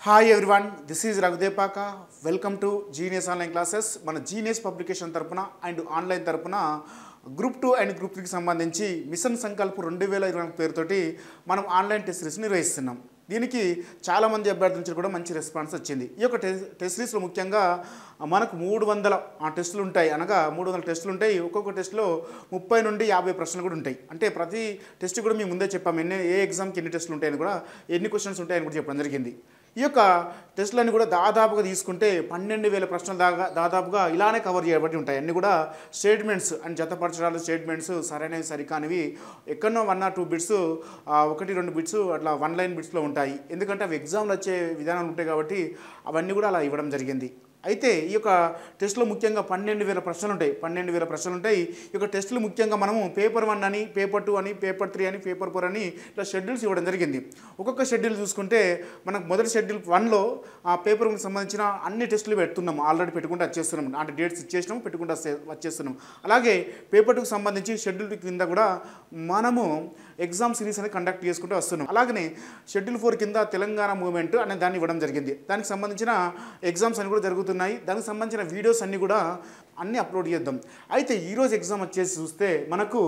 Hi everyone this is Raghudepaka welcome to Genius online classes మన Genius publication తరపున and online తరపున group two and group త్రీకి సంబంధించి machine Sankalp రెండు వేల ఇరవై నాలుగు పేరుతోటి మనం ఆన్లైన్ టెస్ట్ సిరీస్ నిర్వహిస్తున్నాం దీనికి చాలామంది అభ్యర్థుల నుంచి కూడా మంచి రెస్పాన్స్ వచ్చింది ఈ యొక్క టెస్ట్ టెస్ట్ సిరీస్లో ముఖ్యంగా మనకు మూడు వందల ఆ టెస్టులు ఉంటాయి అనగా మూడు వందల టెస్టులు ఉంటాయి ఒక్కొక్క టెస్ట్లో ముప్పై నుండి యాభై ప్రశ్నలు కూడా ఉంటాయి అంటే ప్రతి టెస్ట్ కూడా మేము ముందే చెప్పాము ఎన్ని ఏ ఎగ్జామ్కి ఎన్ని టెస్టులు ఉంటాయని కూడా ఎన్ని క్వశ్చన్స్ ఉంటాయని కూడా చెప్పడం జరిగింది ఈ యొక్క టెస్టులన్నీ కూడా దాదాపుగా తీసుకుంటే పన్నెండు వేల ప్రశ్నలు దాకా దాదాపుగా ఇలానే కవర్ చేయబడి ఉంటాయి అన్నీ కూడా స్టేట్మెంట్స్ అండ్ జతపరచడాలు స్టేట్మెంట్స్ సరైనవి సరికానివి ఎక్కడో వన్ ఆర్ టూ బిట్స్ ఒకటి రెండు బిట్స్ అట్లా వన్ లైన్ బిట్స్లో ఉంటాయి ఎందుకంటే అవి ఎగ్జామ్లు వచ్చే విధానాలు ఉంటాయి కాబట్టి అవన్నీ కూడా అలా ఇవ్వడం జరిగింది అయితే ఈ యొక్క టెస్ట్లో ముఖ్యంగా పన్నెండు వేల ప్రశ్నలు ఉంటాయి పన్నెండు వేల ప్రశ్నలు ఉంటాయి ఈ యొక్క టెస్టులు ముఖ్యంగా మనము పేపర్ వన్ అని పేపర్ టూ అని పేపర్ త్రీ అని పేపర్ ఫోర్ అని ఇట్లా షెడ్యూల్స్ ఇవ్వడం జరిగింది ఒక్కొక్క షెడ్యూల్ చూసుకుంటే మనకు మొదటి షెడ్యూల్ వన్లో ఆ పేపర్ వన్కి సంబంధించిన అన్ని టెస్టులు పెడుతున్నాము ఆల్రెడీ పెట్టుకుంటూ వచ్చేస్తున్నాం అంటే డేట్స్ ఇచ్చేసినాము పెట్టుకుంటూ వస్తే- వచ్చేస్తున్నాం అలాగే పేపర్ టూకి సంబంధించి షెడ్యూల్ కింద కూడా మనము ఎగ్జామ్ సిరీస్ అనేది కండక్ట్ చేసుకుంటూ వస్తున్నాం అలాగనే షెడ్యూల్ ఫోర్ కింద తెలంగాణ మూవ్మెంట్ అనే దాన్ని ఇవ్వడం జరిగింది దానికి సంబంధించిన ఎగ్జామ్స్ అన్ని కూడా జరుగుతున్నాయి దానికి సంబంధించిన వీడియోస్ అన్ని కూడా అన్నీ అప్లోడ్ చేద్దాం అయితే ఈరోజు ఎగ్జామ్ వచ్చేసి చూస్తే మనకు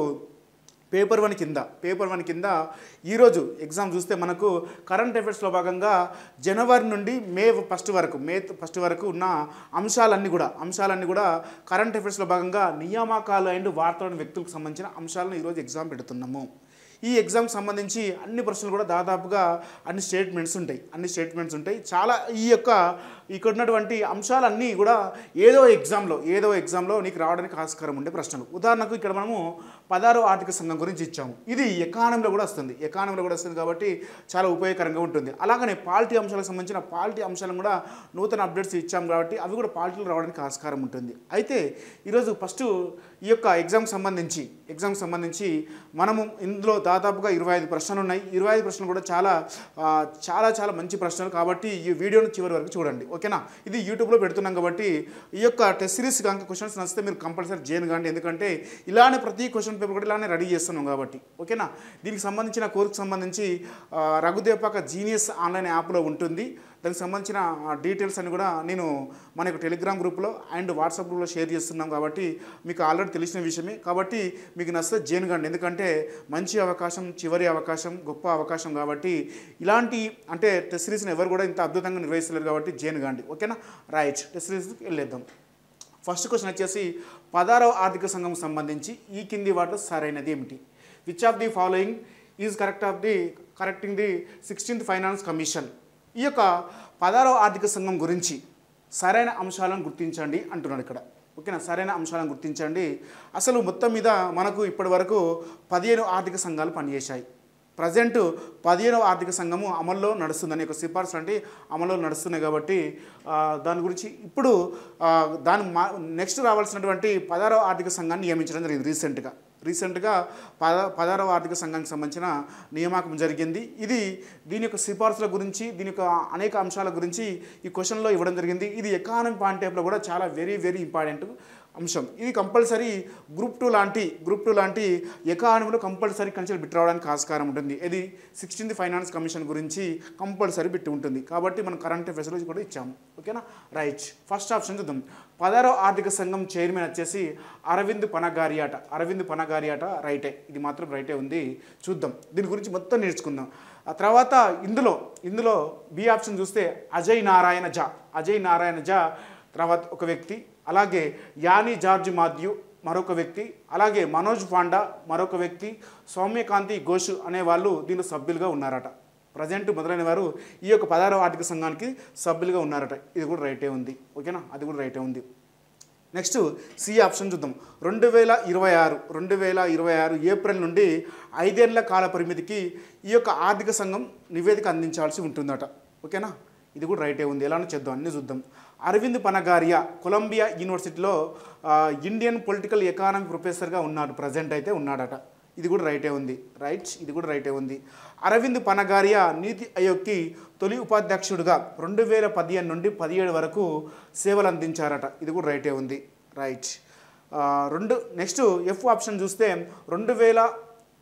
పేపర్ వన్ కింద పేపర్ వన్ కింద ఈరోజు ఎగ్జామ్ చూస్తే మనకు కరెంట్ అఫైర్స్లో భాగంగా జనవరి నుండి మే ఫస్ట్ వరకు మే ఫస్ట్ వరకు ఉన్న అంశాలన్నీ కూడా అంశాలన్నీ కూడా కరెంట్ అఫైర్స్లో భాగంగా నియామకాలు అండ్ వార్తలను వ్యక్తులకు సంబంధించిన అంశాలను ఈరోజు ఎగ్జామ్ పెడుతున్నాము ఈ ఎగ్జామ్కి సంబంధించి అన్ని ప్రశ్నలు కూడా దాదాపుగా అన్ని స్టేట్మెంట్స్ ఉంటాయి అన్ని స్టేట్మెంట్స్ ఉంటాయి చాలా ఈ యొక్క ఇక్కడ ఉన్నటువంటి అంశాలన్నీ కూడా ఏదో ఎగ్జామ్లో ఏదో ఎగ్జామ్లో నీకు రావడానికి ఆస్కారం ఉండే ప్రశ్నలు ఉదాహరణకు ఇక్కడ మనము పదారో ఆర్థిక సంఘం గురించి ఇచ్చాము ఇది ఎకానమీలో కూడా వస్తుంది ఎకానమీలో కూడా వస్తుంది కాబట్టి చాలా ఉపయోగకరంగా ఉంటుంది అలాగనే పాలిటీ అంశాలకు సంబంధించిన పాలిటీ అంశాలను కూడా నూతన అప్డేట్స్ ఇచ్చాము కాబట్టి అవి కూడా పాలిటీలో రావడానికి ఆస్కారం ఉంటుంది అయితే ఈరోజు ఫస్ట్ ఈ యొక్క ఎగ్జామ్కి సంబంధించి ఎగ్జామ్కి సంబంధించి మనము ఇందులో దాదాపుగా ఇరవై ఐదు ప్రశ్నలు ఉన్నాయి ఇరవై ఐదు ప్రశ్నలు కూడా చాలా ఆ, చాలా చాలా మంచి ప్రశ్నలు కాబట్టి ఈ వీడియోను చివరి వరకు చూడండి ఓకేనా ఇది యూట్యూబ్లో పెడుతున్నాం కాబట్టి ఈ యొక్క టెస్ట్ సిరీస్ కనుక క్వశ్చన్స్ నచ్చితే మీరు కంపల్సరీ చేయను కానీ ఎందుకంటే ఇలానే ప్రతి క్వశ్చన్ పేపర్ కూడా ఇలానే రెడీ చేస్తున్నాం కాబట్టి ఓకేనా దీనికి సంబంధించిన కోర్సుకు సంబంధించి ఆ, రఘుదేపాక జీనియస్ ఆన్లైన్ యాప్లో ఉంటుంది దానికి సంబంధించిన డీటెయిల్స్ అని కూడా నేను మన యొక్క టెలిగ్రామ్ గ్రూప్లో అండ్ వాట్సాప్ గ్రూప్లో షేర్ చేస్తున్నాం కాబట్టి మీకు ఆల్రెడీ తెలిసిన విషయమే కాబట్టి మీకు నచ్చితే జైన్ కండి ఎందుకంటే మంచి అవకాశం చివరి అవకాశం గొప్ప అవకాశం కాబట్టి ఇలాంటి అంటే టెస్ట్ సిరీస్ని ఎవరు కూడా ఇంత అద్భుతంగా నిర్వహిస్తలేరు కాబట్టి జైన్ కాండి ఓకేనా రైట్ టెస్ట్ సిరీస్కి వెళ్ళేద్దాం ఫస్ట్ క్వశ్చన్ వచ్చేసి పదారవ ఆర్థిక సంఘం సంబంధించి ఈ కింది వాటిలో సరైనది ఏమిటి which of the following is correct of the correcting the sixteenth finance commission ఈ యొక్క పదారవ ఆర్థిక సంఘం గురించి సరైన అంశాలను గుర్తించండి అంటున్నాడు ఇక్కడ ఓకేనా సరైన అంశాలను గుర్తించండి అసలు మొత్తం మీద మనకు ఇప్పటి వరకు పదిహేను ఆర్థిక సంఘాలు పనిచేశాయి ప్రజెంట్ పదిహేనవ ఆర్థిక సంఘము అమల్లో నడుస్తుందని ఒక సిఫార్సు అంటే అమల్లో నడుస్తున్నాయి కాబట్టి ఆ, దాని గురించి ఇప్పుడు ఆ, దాని మా నెక్స్ట్ రావాల్సినటువంటి పదహారవ ఆర్థిక సంఘాన్ని నియమించడం జరిగింది రీసెంట్గా రీసెంట్గా పద పదహారవ ఆర్థిక సంఘానికి సంబంధించిన నియామకం జరిగింది ఇది దీని యొక్క సిఫార్సుల గురించి దీని యొక్క అనేక అంశాల గురించి ఈ క్వశ్చన్లో ఇవ్వడం జరిగింది ఇది ఎకానమీ పాయింట్ టైప్లో కూడా చాలా వెరీ వెరీ ఇంపార్టెంట్ అంశం ఇది కంపల్సరీ గ్రూప్ టూ లాంటి గ్రూప్ టూ లాంటి ఎకానమీలో కంపల్సరీ కన్సిడర్ బిట్ రావడానికి ఆస్కారం ఉంటుంది ఇది సిక్స్టీన్త్ ఫైనాన్స్ కమిషన్ గురించి కంపల్సరీ బిట్ ఉంటుంది కాబట్టి మనం కరెంట్ అఫైర్స్లో కూడా ఇచ్చాము ఓకేనా రైట్ ఫస్ట్ ఆప్షన్ చూద్దాం పదహారవ ఆర్థిక సంఘం చైర్మన్ వచ్చేసి అరవింద్ పనగారియాట అరవింద్ పనగారియాట రైటే ఇది మాత్రం రైటే ఉంది చూద్దాం దీని గురించి మొత్తం నేర్చుకుందాం ఆ తర్వాత ఇందులో ఇందులో బి ఆప్షన్ చూస్తే అజయ్ నారాయణ జా అజయ్ నారాయణ జా తర్వాత ఒక వ్యక్తి అలాగే యానీ జార్జ్ మాథ్యూ మరొక వ్యక్తి అలాగే మనోజ్ పాండా మరొక వ్యక్తి సౌమ్యకాంతి ఘోష్ అనే వాళ్ళు దీనిలో సభ్యులుగా ఉన్నారట ప్రజెంట్ మొదలైన వారు ఈ యొక్క పదహారవ ఆర్థిక సంఘానికి సభ్యులుగా ఉన్నారట ఇది కూడా రైటే ఉంది ఓకేనా అది కూడా రైటే ఉంది నెక్స్ట్ సి ఆప్షన్ చూద్దాం రెండు వేల ఇరవై ఆరు రెండు వేల ఇరవై ఆరు ఏప్రిల్ నుండి ఐదేళ్ల కాల పరిమితికి ఈ యొక్క ఆర్థిక సంఘం నివేదిక అందించాల్సి ఉంటుందట ఓకేనా ఇది కూడా రైటే ఉంది ఎలానో చేద్దాం అన్నీ చూద్దాం అరవింద్ పనగారియా కొలంబియా యూనివర్సిటీలో ఆ, ఇండియన్ పొలిటికల్ ఎకానమీ ప్రొఫెసర్గా ఉన్నాడు ప్రజెంట్ అయితే ఉన్నాడట ఇది కూడా రైటే ఉంది రైట్ ఇది కూడా రైటే ఉంది అరవింద్ పనగారియా నీతి ఆయోగ్కి తొలి ఉపాధ్యక్షుడిగా రెండు వేల పదిహేను నుండి పదిహేడు వరకు సేవలు అందించారట ఇది కూడా రైటే ఉంది రైట్ ఆ, రెండు నెక్స్ట్ ఎఫ్ ఆప్షన్ చూస్తే రెండు వేల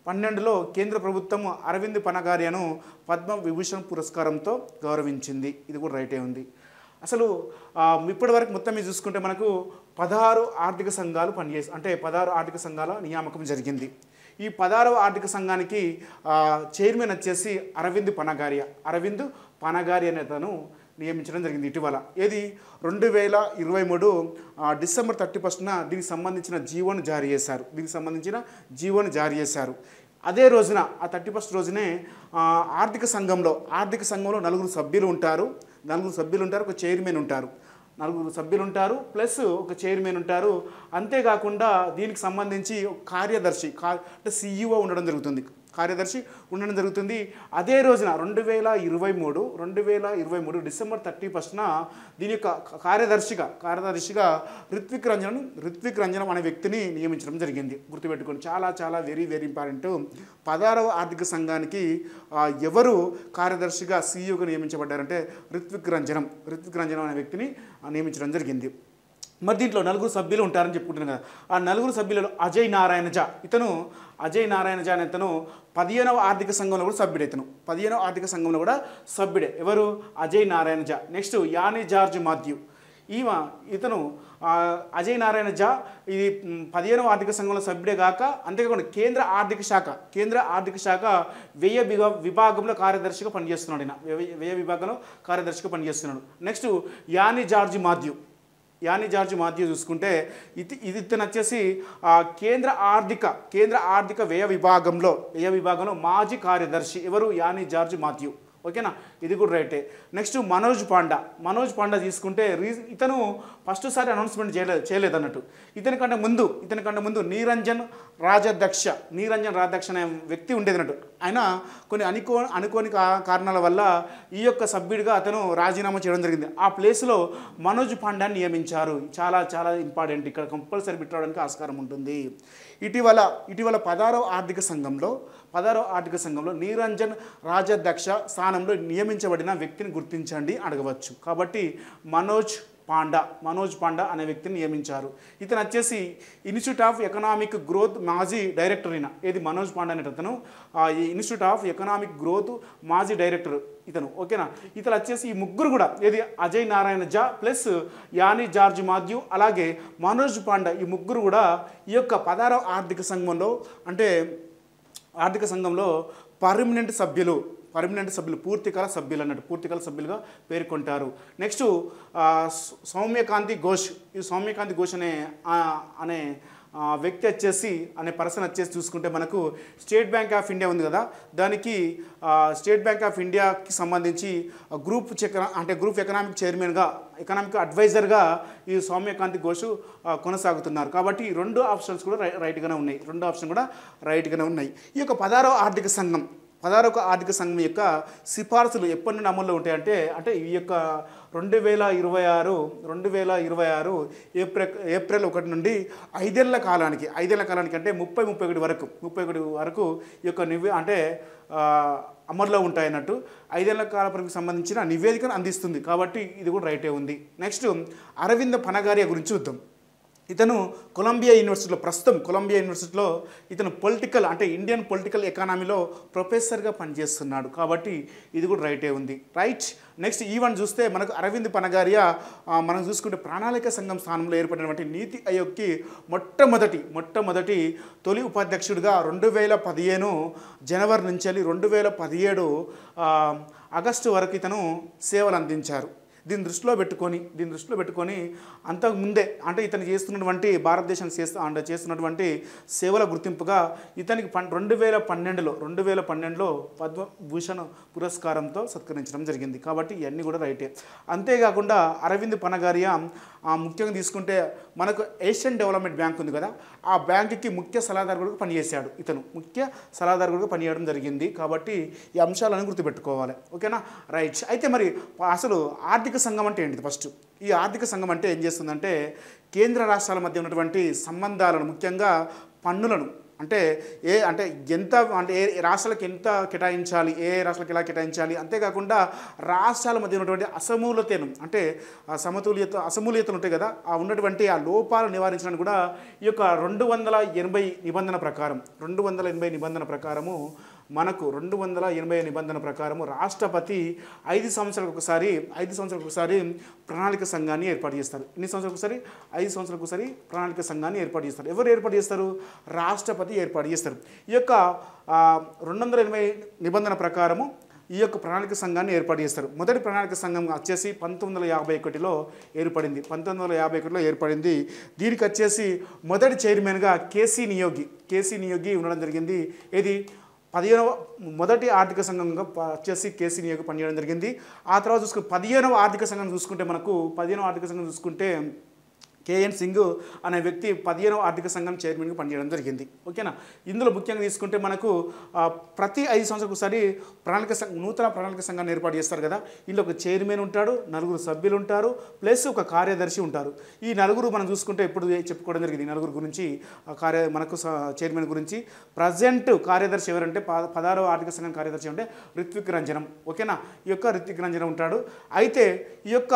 పన్నెండులో కేంద్ర ప్రభుత్వం అరవింద్ పనగారియను పద్మ విభూషణ్ పురస్కారంతో గౌరవించింది ఇది కూడా రైటే ఉంది అసలు ఆ, ఇప్పటి వరకు మొత్తం మీద చూసుకుంటే మనకు పదహారు ఆర్థిక సంఘాలు పనిచేసి అంటే పదహారు ఆర్థిక సంఘాల నియామకం జరిగింది ఈ పదహారవ ఆర్థిక సంఘానికి ఆ, చైర్మన్ వచ్చేసి అరవింద్ పనగారియా అరవింద్ పనగారి అనే అతను నియమించడం జరిగింది ఇటీవల ఏది రెండు వేల ఇరవై మూడు డిసెంబర్ థర్టీ ఫస్ట్న దీనికి సంబంధించిన జీవోను జారీ చేశారు దీనికి సంబంధించిన జీవోను జారీ చేశారు అదే రోజున ఆ థర్టీ ఫస్ట్ రోజునే ఆ, ఆర్థిక సంఘంలో ఆర్థిక సంఘంలో నలుగురు సభ్యులు ఉంటారు నలుగురు సభ్యులు ఉంటారు ఒక చైర్మన్ ఉంటారు నలుగురు సభ్యులు ఉంటారు ప్లస్ ఒక చైర్మన్ ఉంటారు అంతేకాకుండా దీనికి సంబంధించి ఒక కార్యదర్శి కా అంటే సీఈఓ ఉండడం జరుగుతుంది కార్యదర్శి ఉండడం జరుగుతుంది అదే రోజున రెండు వేల ఇరవై మూడు రెండు వేల ఇరవై మూడు డిసెంబర్ థర్టీ ఫస్ట్న దీని యొక్క కార్యదర్శిగా కార్యదర్శిగా రిత్విక్ రంజన్ రిత్విక్ రంజనం అనే వ్యక్తిని నియమించడం జరిగింది గుర్తుపెట్టుకోండి చాలా చాలా వెరీ వెరీ ఇంపార్టెంట్ పదహారవ ఆర్థిక సంఘానికి ఆ, ఎవరు కార్యదర్శిగా సీఈఓగా నియమించబడ్డారంటే రిత్విక్ రంజనం రిత్విక్ రంజనం అనే వ్యక్తిని ఆ, నియమించడం జరిగింది మరి దీంట్లో నలుగురు సభ్యులు ఉంటారని చెప్పుకుంటున్నాను కదా ఆ నలుగురు సభ్యులలో అజయ్ నారాయణ జా ఇతను అజయ్ నారాయణ జా అనే ఇతను పదిహేనవ ఆర్థిక సంఘంలో కూడా సభ్యుడే ఇతను పదిహేనవ ఆర్థిక సంఘంలో కూడా సభ్యుడే ఎవరు అజయ్ నారాయణ జా నెక్స్ట్ యానీ జార్జ్ మాథ్యూ ఈమె ఇతను ఆ, అజయ్ నారాయణ జా ఇది మ్, పదిహేనవ ఆర్థిక సంఘంలో సభ్యుడే కాక అంతేకాకుండా కేంద్ర ఆర్థిక శాఖ కేంద్ర ఆర్థిక శాఖ వ్యయ విభా విభాగంలో కార్యదర్శిగా పనిచేస్తున్నాడు ఈయన వ్యయ వ్యయ విభాగంలో కార్యదర్శిగా పనిచేస్తున్నాడు నెక్స్ట్ యానీ జార్జ్ మాథ్యూ యాని జార్జ్ మాథ్యూ చూసుకుంటే ఇది ఇది ఇతను వచ్చేసి ఆ, కేంద్ర ఆర్థిక కేంద్ర ఆర్థిక వ్యయ విభాగంలో వ్యయ విభాగంలో మాజీ కార్యదర్శి ఎవరు యాని జార్జ్ మాథ్యూ ఓకేనా ఇది కూడా రైటే నెక్స్ట్ మనోజ్ పాండా మనోజ్ పాండా తీసుకుంటే రీ ఇతను ఫస్ట్ సారి అనౌన్స్మెంట్ చేయలేదు చేయలేదు అన్నట్టు ఇతని కంటే ముందు ఇతని కంటే ముందు నీరంజన్ రాజాధ్యక్ష నీరంజన్ రాజాధ్యక్ష అనే వ్యక్తి ఉండేది అన్నట్టు ఆయన కొన్ని అనుకో అనుకోని కా- కారణాల వల్ల ఈ యొక్క సభ్యుడిగా అతను రాజీనామా చేయడం జరిగింది ఆ ప్లేస్లో మనోజ్ పాండాని నియమించారు చాలా చాలా ఇంపార్టెంట్ ఇక్కడ కంపల్సరీ పెట్టడానికి ఆస్కారం ఉంటుంది ఇటీవల ఇటీవల పదారవ ఆర్థిక సంఘంలో పదారవ ఆర్థిక సంఘంలో నీరంజన్ రాజాధ్యక్ష స్థానంలో నియమించబడిన వ్యక్తిని గుర్తించండి అడగవచ్చు కాబట్టి మనోజ్ పాండా మనోజ్ పాండా అనే వ్యక్తిని నియమించారు ఇతను వచ్చేసి ఇన్స్టిట్యూట్ ఆఫ్ ఎకనామిక్ గ్రోత్ మాజీ డైరెక్టర్ ఈయన ఏది మనోజ్ పాండా అనే అతను ఆ, ఈ ఇన్స్టిట్యూట్ ఆఫ్ ఎకనామిక్ గ్రోత్ మాజీ డైరెక్టర్ ఇతను ఓకేనా ఇతను వచ్చేసి ఈ ముగ్గురు కూడా ఏది అజయ్ నారాయణ జా ప్లస్ యాని జార్జ్ మాథ్యూ అలాగే మనోజ్ పాండా ఈ ముగ్గురు కూడా ఈ యొక్క పదారవ ఆర్థిక సంఘంలో అంటే ఆర్థిక సంఘంలో పర్మనెంట్ సభ్యులు పర్మనెంట్ సభ్యులు పూర్తికాల సభ్యులు అన్నట్టు పూర్తికాల సభ్యులుగా పేర్కొంటారు నెక్స్ట్ ఆ, సౌ- సౌమ్యకాంతి ఘోష్ ఈ సౌమ్యకాంతి ఘోష్ అనే ఆ, అనే ఆ, వ్యక్తి వచ్చేసి అనే పర్సన్ వచ్చేసి చూసుకుంటే మనకు స్టేట్ బ్యాంక్ ఆఫ్ ఇండియా ఉంది కదా దానికి ఆ, స్టేట్ బ్యాంక్ ఆఫ్ ఇండియాకి సంబంధించి ఆ, గ్రూప్ చెక్ అంటే గ్రూప్ ఎకనామిక్ చైర్మన్గా ఎకనామిక్ అడ్వైజర్గా ఈ సౌమ్యకాంతి ఘోష్ ఆ, కొనసాగుతున్నారు కాబట్టి ఈ రెండు ఆప్షన్స్ కూడా రై- రైట్గానే ఉన్నాయి రెండు ఆప్షన్ కూడా రైట్గానే ఉన్నాయి ఈ యొక్క పదారవ ఆర్థిక సంఘం పదారొక ఆర్థిక సంఘం యొక్క సిఫార్సులు ఎప్పటి నుండి అమల్లో ఉంటాయంటే అంటే ఈ యొక్క రెండు వేల ఇరవై ఆరు రెండు వేల ఇరవై ఆరు ఏప్రిల్ ఏప్రిల్ ఒకటి నుండి ఐదేళ్ల కాలానికి ఐదేళ్ల కాలానికి అంటే ముప్పై ముప్పై ఒకటి వరకు ముప్పై ఒకటి వరకు ఈ యొక్క నివే అంటే ఆ, అమల్లో ఉంటాయన్నట్టు ఐదేళ్ల కాల పరిధికి సంబంధించిన నివేదికను అందిస్తుంది కాబట్టి ఇది కూడా రైటే ఉంది నెక్స్ట్ అరవింద పనగారియా గురించి చూద్దాం ఇతను కొలంబియా యూనివర్సిటీలో ప్రస్తుతం కొలంబియా యూనివర్సిటీలో ఇతను పొలిటికల్ అంటే ఇండియన్ పొలిటికల్ ఎకానమీలో ప్రొఫెసర్గా పనిచేస్తున్నాడు కాబట్టి ఇది కూడా రైటే ఉంది రైట్ నెక్స్ట్ ఈవెన్ చూస్తే మనకు అరవింద్ పనగారియా ఆ, మనం చూసుకుంటే ప్రణాళిక సంఘం స్థానంలో ఏర్పడినటువంటి నీతి ఆయోగ్కి మొట్టమొదటి మొట్టమొదటి తొలి ఉపాధ్యక్షుడిగా రెండు వేల పదిహేను జనవరి నుంచి వెళ్ళి రెండు వేల పదిహేడు ఆ, ఆగస్టు వరకు ఇతను సేవలు అందించారు దీన్ని దృష్టిలో పెట్టుకొని దీన్ని దృష్టిలో పెట్టుకొని అంతకు ముందే అంటే ఇతను చేస్తున్నటువంటి భారతదేశానికి చేస్తూ అంటే చేస్తున్నటువంటి సేవల గుర్తింపుగా ఇతనికి పన్ రెండు వేల పన్నెండులో రెండు వేల పన్నెండులో పద్మభూషణ్ పురస్కారంతో సత్కరించడం జరిగింది కాబట్టి ఇవన్నీ కూడా రైటే అంతేకాకుండా అరవింద్ పనగారియా ఆ, ముఖ్యంగా తీసుకుంటే మనకు ఏషియన్ డెవలప్మెంట్ బ్యాంక్ ఉంది కదా ఆ బ్యాంకుకి ముఖ్య సలహాదారుగా పనిచేశాడు ఇతను ముఖ్య సలహాదారుగా పనిచేయడం జరిగింది కాబట్టి ఈ అంశాలను గుర్తుపెట్టుకోవాలి ఓకేనా రైట్ అయితే మరి అసలు ఆర్థిక సంఘం అంటే ఏంటిది ఫస్ట్ ఈ ఆర్థిక సంఘం అంటే ఏం చేస్తుందంటే కేంద్ర రాష్ట్రాల మధ్య ఉన్నటువంటి సంబంధాలను ముఖ్యంగా పన్నులను అంటే ఏ అంటే ఎంత అంటే ఏ రాష్ట్రాలకు ఎంత కేటాయించాలి ఏ రాష్ట్రాలకు ఎలా కేటాయించాలి అంతేకాకుండా రాష్ట్రాల మధ్య ఉన్నటువంటి అసమూలతను అంటే ఆ సమతుల్యత అసమూల్యతలు ఉంటాయి కదా ఆ ఉన్నటువంటి ఆ లోపాలు నివారించడానికి కూడా ఈ యొక్క రెండు వందల ఎనభై నిబంధన ప్రకారం రెండు వందల ఎనభై నిబంధన ప్రకారము మనకు రెండు వందల ఎనభై నిబంధన ప్రకారము రాష్ట్రపతి ఐదు సంవత్సరాలకు ఒకసారి ఐదు సంవత్సరాలకు ఒకసారి ప్రణాళిక సంఘాన్ని ఏర్పాటు చేస్తారు ఎన్ని సంవత్సరాలకు ఒకసారి ఐదు సంవత్సరాలకు ఒకసారి ప్రణాళిక సంఘాన్ని ఏర్పాటు చేస్తారు ఎవరు ఏర్పాటు చేస్తారు రాష్ట్రపతి ఏర్పాటు చేస్తారు ఈ యొక్క రెండు వందల ఎనభై నిబంధన ప్రకారము ఈ యొక్క ప్రణాళిక సంఘాన్ని ఏర్పాటు చేస్తారు మొదటి ప్రణాళిక సంఘం వచ్చేసి పంతొమ్మిది వందల యాభై ఒకటిలో ఏర్పడింది పంతొమ్మిది వందల యాభై ఒకటిలో ఏర్పడింది దీనికి వచ్చేసి మొదటి చైర్మన్గా కేసీ నియోగి కేసీ నియోగి ఉండడం జరిగింది ఇది పదిహేనవ మొదటి ఆర్థిక సంఘంగా ప- వచ్చేసి కేసీ నియోగి పనిచేయడం జరిగింది ఆ తర్వాత చూసుకుంటే పదిహేనవ ఆర్థిక సంఘం చూసుకుంటే మనకు పదిహేనవ ఆర్థిక సంఘం చూసుకుంటే కేఎన్ సింగ్ అనే వ్యక్తి పదిహేనవ ఆర్థిక సంఘం చైర్మన్గా పనిచేయడం జరిగింది ఓకేనా ఇందులో ముఖ్యంగా తీసుకుంటే మనకు ఆ, ప్రతి ఐదు సంవత్సరాలకు ఒకసారి ప్రణాళిక సంఘం నూతన ప్రణాళిక సంఘాన్ని ఏర్పాటు చేస్తారు కదా ఇందులో ఒక చైర్మన్ ఉంటాడు నలుగురు సభ్యులు ఉంటారు ప్లస్ ఒక కార్యదర్శి ఉంటారు ఈ నలుగురు మనం చూసుకుంటే ఇప్పుడు చెప్పుకోవడం జరిగింది ఈ నలుగురు గురించి ఆ కార్య మనకు స- చైర్మన్ గురించి ప్రజెంట్ కార్యదర్శి ఎవరంటే ప- పదహారవ ఆర్థిక సంఘం కార్యదర్శి అంటే రిత్విక్ రంజనం ఓకేనా ఈ యొక్క రిత్విక్ రంజనం ఉంటాడు అయితే ఈ యొక్క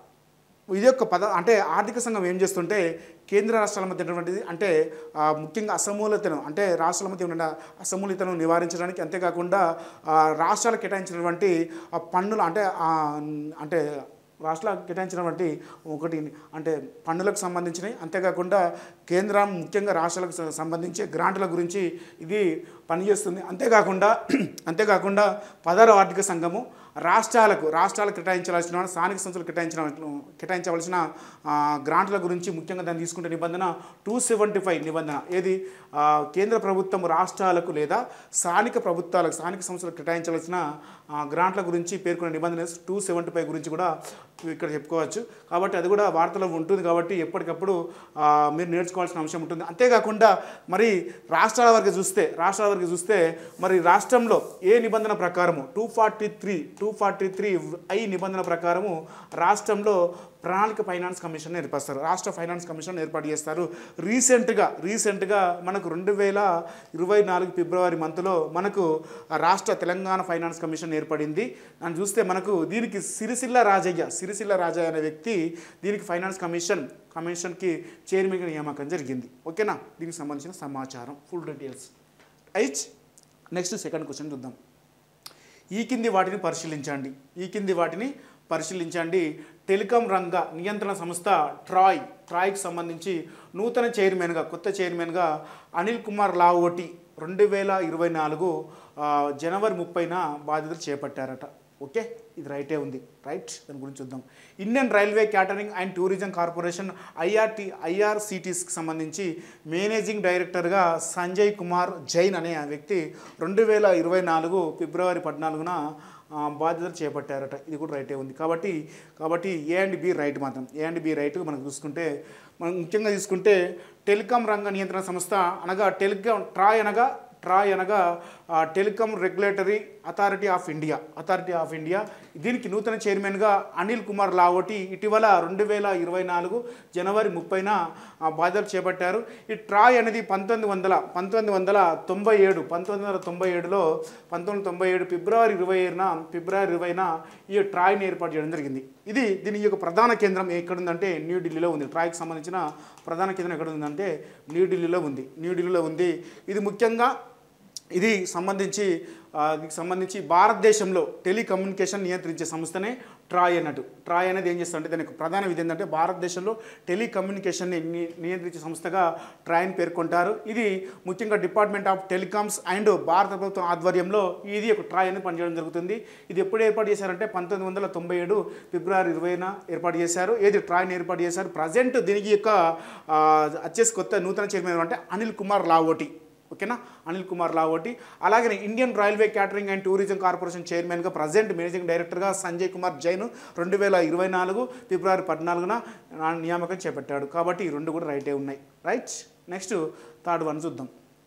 ఇది యొక్క పద అంటే ఆర్థిక సంఘం ఏం చేస్తుంటే కేంద్ర రాష్ట్రాల మధ్య ఉన్నటువంటిది అంటే ఆ, ముఖ్యంగా అసమూలతను అంటే రాష్ట్రాల మధ్య ఉన్న అసమూలతను నివారించడానికి అంతేకాకుండా ఆ, రాష్ట్రాలకు కేటాయించినటువంటి ఆ పన్నులు అంటే ఆ, అంటే రాష్ట్రాలకు కేటాయించినటువంటి ఒకటి అంటే పన్నులకు సంబంధించినవి అంతేకాకుండా కేంద్రం ముఖ్యంగా రాష్ట్రాలకు స- సంబంధించి గ్రాంట్ల గురించి ఇది పనిచేస్తుంది అంతేకాకుండా అంతేకాకుండా పదహారవ ఆర్థిక సంఘము రాష్ట్రాలకు రాష్ట్రాలకు కేటాయించాల్సిన స్థానిక సంస్థలు కేటాయించిన కేటాయించవలసిన ఆ, గ్రాంట్ల గురించి ముఖ్యంగా దాన్ని తీసుకుంటే నిబంధన టూ సెవెంటీ ఫైవ్ నిబంధన ఏది ఆ, కేంద్ర ప్రభుత్వం రాష్ట్రాలకు లేదా స్థానిక ప్రభుత్వాలకు స్థానిక సంస్థలకు కేటాయించవలసిన ఆ, గ్రాంట్ల గురించి పేర్కొన్న నిబంధన టూ సెవెంటీ ఫైవ్ గురించి కూడా ఇక్కడ చెప్పుకోవచ్చు కాబట్టి అది కూడా వార్తలో ఉంటుంది కాబట్టి ఎప్పటికప్పుడు ఆ, మీరు నేర్చుకోవాల్సిన అంశం ఉంటుంది అంతేకాకుండా మరి రాష్ట్రాల వరకు చూస్తే రాష్ట్రాల వరకు చూస్తే మరి రాష్ట్రంలో ఏ నిబంధన ప్రకారము two forty three two forty three I నిబంధన ప్రకారము రాష్ట్రంలో ప్రణాళిక ఫైనాన్స్ కమిషన్ ఏర్పరుస్తారు రాష్ట్ర ఫైనాన్స్ కమిషన్ ఏర్పాటు చేస్తారు రీసెంట్గా రీసెంట్గా మనకు రెండు వేల ఇరవై నాలుగు ఫిబ్రవరి మంత్లో మనకు ఆ రాష్ట్ర తెలంగాణ ఫైనాన్స్ కమిషన్ ఏర్పడింది అని చూస్తే మనకు దీనికి సిరిసిల్ల రాజయ్య సిరిసిల్ల రాజయ్య అనే వ్యక్తి దీనికి ఫైనాన్స్ కమిషన్ కమిషన్కి చైర్మన్గా నియామకం జరిగింది ఓకేనా దీనికి సంబంధించిన సమాచారం ఫుల్ డీటెయిల్స్ ఐచ్ నెక్స్ట్ సెకండ్ క్వశ్చన్ చూద్దాం ఈ కింది వాటిని పరిశీలించండి ఈ కింది వాటిని పరిశీలించండి టెలికాం రంగ నియంత్రణ సంస్థ ట్రాయ్ ట్రాయ్కి సంబంధించి నూతన చైర్మన్గా కొత్త చైర్మన్గా అనిల్ కుమార్ లావోటి రెండు వేల ఇరవై నాలుగు ఆ, జనవరి ముప్పైన బాధ్యతలు చేపట్టారట ఓకే ఇది రైటే ఉంది రైట్ దాని గురించి చూద్దాం Indian railway catering and tourism corporation IRT ఐఆర్సిటీస్కి సంబంధించి మేనేజింగ్ డైరెక్టర్గా సంజయ్ కుమార్ జైన్ అనే ఆ వ్యక్తి రెండు వేల ఇరవై నాలుగు ఫిబ్రవరి పద్నాలుగున ఆ, బాధ్యతలు చేపట్టారట ఇది కూడా రైటే ఉంది కాబట్టి కాబట్టి ఏ అండ్ బి రైట్ మాత్రం ఏ అండ్ బి రైట్ మనం చూసుకుంటే మనం ముఖ్యంగా తీసుకుంటే టెలికాం రంగ నియంత్రణ సంస్థ అనగా టెలికాం ట్రాయ్ అనగా ట్రాయ్ అనగా ఆ, telecom regulatory authority of India authority of India దీనికి నూతన చైర్మన్గా అనిల్ కుమార్ లావోటి ఇటీవల రెండు వేల ఇరవై నాలుగు జనవరి ముప్పైన ఆ, బాధ్యతలు చేపట్టారు ఈ ట్రాయ్ అనేది పంతొమ్మిది వందల పంతొమ్మిది వందల తొంభై ఏడు పంతొమ్మిది వందల తొంభై ఏడులో పంతొమ్మిది వందల తొంభై ఏడు ఫిబ్రవరి ఇరవై ఏడున ఫిబ్రవరి ఇరవైన ఈ ట్రాయ్ని ఏర్పాటు చేయడం జరిగింది ఇది దీని యొక్క ప్రధాన కేంద్రం ఎక్కడుందంటే న్యూఢిల్లీలో ఉంది ట్రాయ్కి సంబంధించిన ప్రధాన కేంద్రం ఎక్కడ ఉందంటే న్యూఢిల్లీలో ఉంది న్యూఢిల్లీలో ఉంది ఇది ముఖ్యంగా ఇది సంబంధించి ఆ, దీనికి సంబంధించి భారతదేశంలో టెలికమ్యూనికేషన్ నియంత్రించే సంస్థనే ట్రాయ్ అన్నట్టు ట్రాయ్ అనేది ఏం చేస్తుందంటే దాని యొక్క ప్రధాన విధి ఏంటంటే భారతదేశంలో టెలికమ్యూనికేషన్ని ని- నియంత్రించే సంస్థగా ట్రాయ్ని పేర్కొంటారు ఇది ముఖ్యంగా డిపార్ట్మెంట్ ఆఫ్ టెలికామ్స్ అండ్ భారత ప్రభుత్వం ఆధ్వర్యంలో ఇది ఒక ట్రాయ్ అనేది పనిచేయడం జరుగుతుంది ఇది ఎప్పుడు ఏర్పాటు చేశారంటే పంతొమ్మిది వందల తొంభై ఏడు ఫిబ్రవరి ఇరవైన ఏర్పాటు చేశారు ఏది ట్రాయ్ని ఏర్పాటు చేశారు ప్రజెంట్ దీనికి యొక్క ఆ, వచ్చేసి కొత్త నూతన చైర్మన్ అంటే అనిల్ కుమార్ లావోటి ఓకేనా అనిల్ కుమార్ లావోటి అలాగే Indian railway catering and tourism corporation చైర్మన్గా ప్రజెంట్ మేనేజింగ్ డైరెక్టర్గా సంజయ్ కుమార్ జైన్ రెండు వేల ఇరవై నాలుగు ఫిబ్రవరి పద్నాలుగున నా నియామకం చేపట్టాడు కాబట్టి ఈ రెండు కూడా రైటే ఉన్నాయి రైట్ నెక్స్ట్ థర్డ్ వన్ చూద్దాం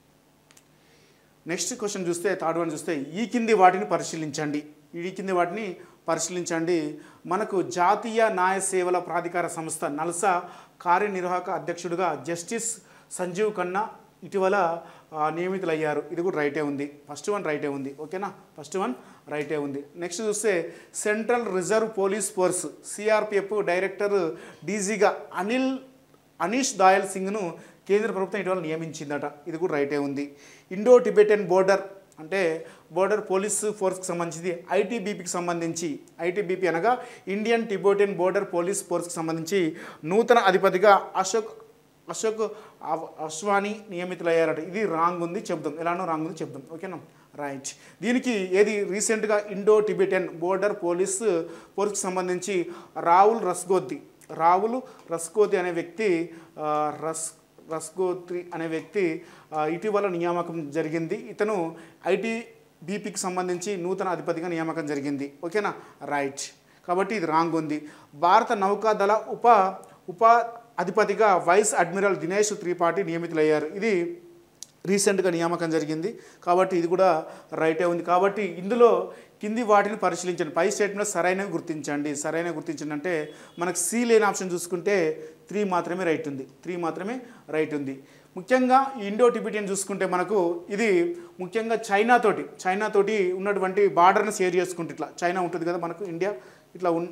నెక్స్ట్ క్వశ్చన్ చూస్తే థర్డ్ వన్ చూస్తే ఈ కింది వాటిని పరిశీలించండి ఈ కింది వాటిని పరిశీలించండి మనకు జాతీయ న్యాయ సేవల ప్రాధికార సంస్థ నల్సా కార్యనిర్వాహక అధ్యక్షుడిగా జస్టిస్ సంజీవ్ ఖన్నా ఇటీవల ఆ, నియమితులయ్యారు ఇది కూడా రైటే ఉంది ఫస్ట్ వన్ రైటే ఉంది ఓకేనా ఫస్ట్ వన్ రైటే ఉంది నెక్స్ట్ చూస్తే central reserve police force CRPF director డీజీగా అనిల్ అనీష్ దాయల్ సింగ్ను కేంద్ర ప్రభుత్వం ఇటీవల నియమించిందట ఇది కూడా రైటే ఉంది ఇండో టిబెటన్ బోర్డర్ అంటే బోర్డర్ పోలీస్ ఫోర్స్కి సంబంధించి ఐటీబీపీకి సంబంధించి ఐటీబీపీ అనగా ఇండియన్ టిబెటన్ బోర్డర్ పోలీస్ ఫోర్స్కి సంబంధించి నూతన అధిపతిగా అశోక్ అశోక్ అవ్- అశ్వాని నియమితులయ్యారట ఇది రాంగ్ ఉంది చెప్దాం ఎలానో రాంగ్ ఉంది చెప్దాం ఓకేనా రైట్ దీనికి ఏది రీసెంట్గా ఇండో టిబెటన్ బోర్డర్ పోలీస్ ఫోర్స్కి సంబంధించి రావుల్ రస్గోద్ది రావుల్ రస్గోద్ది అనే వ్యక్తి ఆ, రస్ రస్గోత్రి అనే వ్యక్తి ఆ, ఇటీవల నియామకం జరిగింది ఇతను ఐటీ బీపీకి సంబంధించి నూతన అధిపతిగా నియామకం జరిగింది ఓకేనా రైట్ కాబట్టి ఇది రాంగ్ ఉంది భారత నౌకాదళ ఉప ఉప అధిపతిగా వైస్ అడ్మిరల్ దినేష్ త్రిపాఠి నియమితులయ్యారు ఇది రీసెంట్గా నియామకం జరిగింది కాబట్టి ఇది కూడా రైటే ఉంది కాబట్టి ఇందులో కింది వాటిని పరిశీలించండి పై స్టేట్మెంట్ సరైనవి గుర్తించండి సరైనవి గుర్తించండి అంటే మనకు సి లేని ఆప్షన్ చూసుకుంటే త్రీ మాత్రమే రైట్ ఉంది త్రీ మాత్రమే రైట్ ఉంది ముఖ్యంగా ఈ ఇండో టిబిటియన్ చూసుకుంటే మనకు ఇది ముఖ్యంగా చైనా తోటి చైనా తోటి ఉన్నటువంటి బార్డర్ని షేర్ చేసుకుంటే ఇట్లా చైనా ఉంటుంది కదా మనకు ఇండియా ఇట్లా ఉన్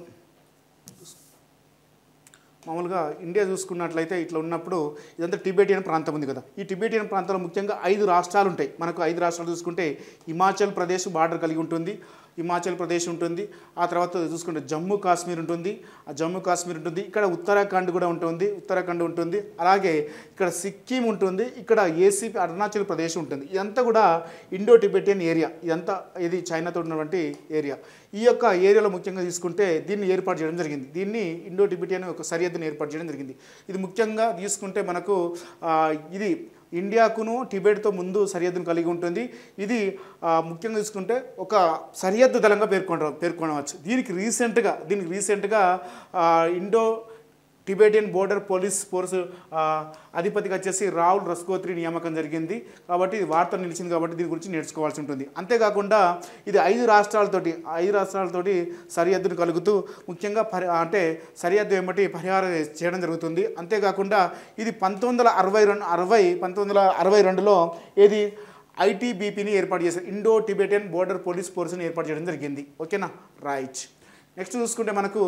మామూలుగా ఇండియా చూసుకున్నట్లయితే ఇట్లా ఉన్నప్పుడు ఇదంతా టిబెటియన్ ప్రాంతం ఉంది కదా ఈ టిబెటియన్ ప్రాంతంలో ముఖ్యంగా ఐదు రాష్ట్రాలు ఉంటాయి మనకు ఐదు రాష్ట్రాలు చూసుకుంటే హిమాచల్ ప్రదేశ్ బార్డర్ కలిగి ఉంటుంది హిమాచల్ ప్రదేశ్ ఉంటుంది ఆ తర్వాత చూసుకుంటే జమ్మూ కాశ్మీర్ ఉంటుంది ఆ జమ్మూ కాశ్మీర్ ఉంటుంది ఇక్కడ ఉత్తరాఖండ్ కూడా ఉంటుంది ఉత్తరాఖండ్ ఉంటుంది అలాగే ఇక్కడ సిక్కిం ఉంటుంది ఇక్కడ ఏసీపీ అరుణాచల్ ప్రదేశ్ ఉంటుంది ఇదంతా కూడా ఇండో టిబెటియన్ ఏరియా ఇదంతా ఇది చైనాతో ఉన్నటువంటి ఏరియా ఈ యొక్క ఏరియాలో ముఖ్యంగా తీసుకుంటే దీన్ని ఏర్పాటు చేయడం జరిగింది దీన్ని ఇండో టిబెటియన్ ఒక సరిహద్దును ఏర్పాటు చేయడం జరిగింది ఇది ముఖ్యంగా తీసుకుంటే మనకు ఆ, ఇది ఇండియాకును టిబెట్తో ముందు సరిహద్దును కలిగి ఉంటుంది ఇది ఆ, ముఖ్యంగా తీసుకుంటే ఒక సరిహద్దు దళంగా పేర్కొన పేర్కొనవచ్చు దీనికి రీసెంట్గా దీనికి రీసెంట్గా ఆ, Indo Tibetan border police force ఆ, అధిపతిగా వచ్చేసి రావుల్ రస్కోత్రి నియామకం జరిగింది కాబట్టి ఇది వార్త నిలిచింది కాబట్టి దీని గురించి నేర్చుకోవాల్సి ఉంటుంది అంతేకాకుండా ఇది ఐదు రాష్ట్రాలతోటి ఐదు రాష్ట్రాలతోటి సరిహద్దును కలుగుతూ ముఖ్యంగా పరి అంటే సరిహద్దు ఏమిటి పరిహారం చేయడం జరుగుతుంది అంతేకాకుండా ఇది పంతొమ్మిది వందల అరవై రెండు అరవై పంతొమ్మిది వందల అరవై రెండులో ఏది ఐటీబీపీని ఏర్పాటు చేశారు ఇండో టిబెటియన్ బోర్డర్ పోలీస్ ఫోర్స్ని ఏర్పాటు చేయడం జరిగింది ఓకేనా రైట్ నెక్స్ట్ చూసుకుంటే మనకు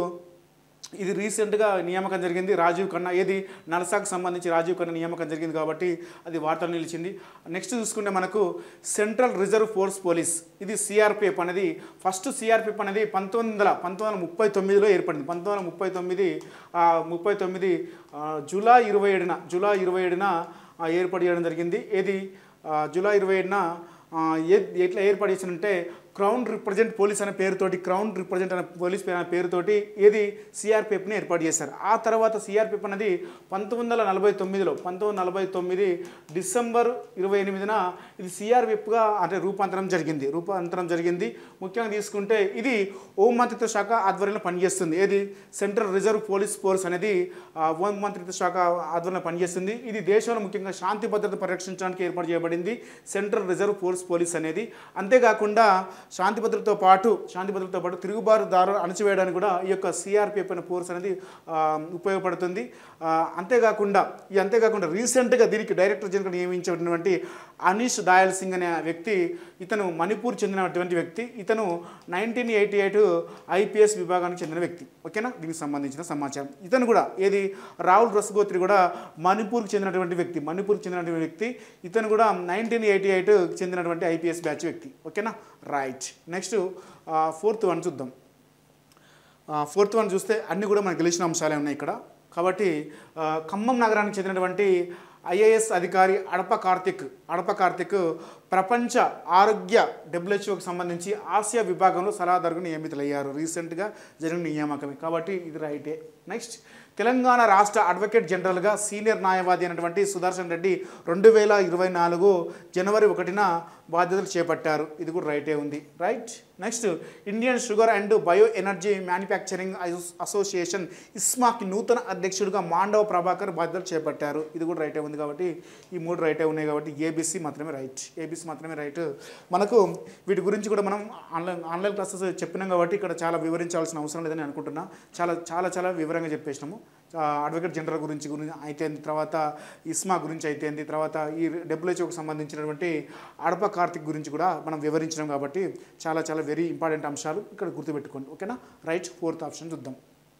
ఇది రీసెంట్గా నియామకం జరిగింది రాజీవ్ ఖన్నా ఏది నల్సాకు సంబంధించి రాజీవ్ ఖన్నా నియామకం జరిగింది కాబట్టి అది వార్తలు నిలిచింది నెక్స్ట్ చూసుకుంటే మనకు సెంట్రల్ రిజర్వ్ ఫోర్స్ పోలీస్ ఇది సిఆర్పిఎఫ్ అనేది ఫస్ట్ సిఆర్పిఎఫ్ అనేది పంతొమ్మిది వందల పంతొమ్మిది వందల ముప్పై తొమ్మిదిలో ఏర్పడింది పంతొమ్మిది వందల ముప్పై తొమ్మిది ఆ, ముప్పై తొమ్మిది ఆ, జూలై ఇరవై ఏడున జూలై ఇరవై ఏడున ఆ, ఏర్పాటు చేయడం జరిగింది ఏది ఆ, జూలై ఇరవై ఏడున ఆ, ఏ ఎట్లా ఏర్పాటు చేసినంటే క్రౌన్ రిప్రజెంట్ పోలీస్ అనే పేరుతోటి క్రౌన్ రిప్రజెంట్ అనే పోలీస్ పే- అనే పేరుతోటి ఏది సిఆర్పిఎఫ్ని ఏర్పాటు చేశారు ఆ తర్వాత సిఆర్పిఎఫ్ అనేది పంతొమ్మిది వందల నలభై తొమ్మిదిలో పంతొమ్మిది వందల నలభై తొమ్మిది డిసెంబర్ ఇరవై ఎనిమిదిన ఇది సిఆర్పిఎఫ్గా అంటే రూపాంతరం జరిగింది రూపాంతరం జరిగింది ముఖ్యంగా తీసుకుంటే ఇది హోం మంత్రిత్వ శాఖ ఆధ్వర్యంలో పనిచేస్తుంది ఏది సెంట్రల్ రిజర్వ్ పోలీస్ ఫోర్స్ అనేది ఆ, హోం మంత్రిత్వ శాఖ ఆధ్వర్యంలో పనిచేస్తుంది ఇది దేశంలో ముఖ్యంగా శాంతి భద్రత పరిరక్షించడానికి ఏర్పాటు చేయబడింది సెంట్రల్ రిజర్వ్ ఫోర్స్ పోలీస్ అనేది అంతేకాకుండా శాంతి భద్రతతో పాటు శాంతి భద్రతతో పాటు తిరుగుబాటుదారు అణచివేయడానికి కూడా ఈ యొక్క సిఆర్పిఎఫ్ అనే ఫోర్స్ అనేది ఆ, ఉపయోగపడుతుంది ఆ, అంతేకాకుండా ఈ అంతేకాకుండా రీసెంట్గా దీనికి డైరెక్టర్ జనరల్ నియమించినటువంటి అనీష్ దయాల్ సింగ్ అనే వ్యక్తి ఇతను మణిపూర్ చెందినటువంటి వ్యక్తి ఇతను నైన్టీన్ ఎయిటీ ఎయిట్ ఐపీఎస్ విభాగానికి చెందిన వ్యక్తి ఓకేనా దీనికి సంబంధించిన సమాచారం ఇతను కూడా ఏది రాహుల్ రసగోత్రి కూడా మణిపూర్కి చెందినటువంటి వ్యక్తి మణిపూర్కి చెందినటువంటి వ్యక్తి ఇతను కూడా నైన్టీన్ ఎయిటీ ఎయిట్ చెందినటువంటి ఐపీఎస్ బ్యాచ్ వ్యక్తి ఓకేనా రైట్ నెక్స్ట్ ఫోర్త్ వన్ చూద్దాం ఫోర్త్ వన్ చూస్తే అన్నీ కూడా మనకు తెలిసిన అంశాలే ఉన్నాయి ఇక్కడ కాబట్టి ఆ, ఖమ్మం నగరానికి చెందినటువంటి ఐఏఎస్ అధికారి అడప కార్తిక్ అడప కార్తిక్ ప్రపంచ ఆరోగ్య డబ్ల్యూహెచ్ఓకి సంబంధించి ఆసియా విభాగంలో సలహాదారుగా నియమితులయ్యారు రీసెంట్గా జరిగిన నియామకమే కాబట్టి ఇది రైటే నెక్స్ట్ తెలంగాణ రాష్ట్ర అడ్వకేట్ జనరల్గా సీనియర్ న్యాయవాది అయినటువంటి సుదర్శన్ రెడ్డి రెండు వేల ఇరవై నాలుగు జనవరి ఒకటిన బాధ్యతలు చేపట్టారు ఇది కూడా రైటే ఉంది right next Indian sugar and bio energy manufacturing association ఇస్మాకి నూతన అధ్యక్షుడిగా మాండవ ప్రభాకర్ బాధ్యతలు చేపట్టారు ఇది కూడా రైటే ఉంది కాబట్టి ఈ మూడు రైటే ఉన్నాయి కాబట్టి ఏబీసీ మాత్రమే రైట్ ఏబీసీ మాత్రమే రైట్ మనకు వీటి గురించి కూడా మనం ఆన్లైన్ ఆన్లైన్ క్లాసెస్ చెప్పినాం కాబట్టి ఇక్కడ చాలా వివరించాల్సిన అవసరం లేదని అనుకుంటున్నా చాలా చాలా చాలా వివరంగా చెప్పేసినాము అడ్వకేట్ జనరల్ గురించి గురించి అయితే తర్వాత ఇస్మా గురించి అయితే తర్వాత ఈ డబ్ల్యూహెచ్ఓకి సంబంధించినటువంటి అడప కార్తిక్ గురించి కూడా మనం వివరించినాం కాబట్టి చాలా చాలా వెరీ ఇంపార్టెంట్ అంశాలు ఇక్కడ గుర్తుపెట్టుకోండి ఓకేనా రైట్ ఫోర్త్ ఆప్షన్ చూద్దాం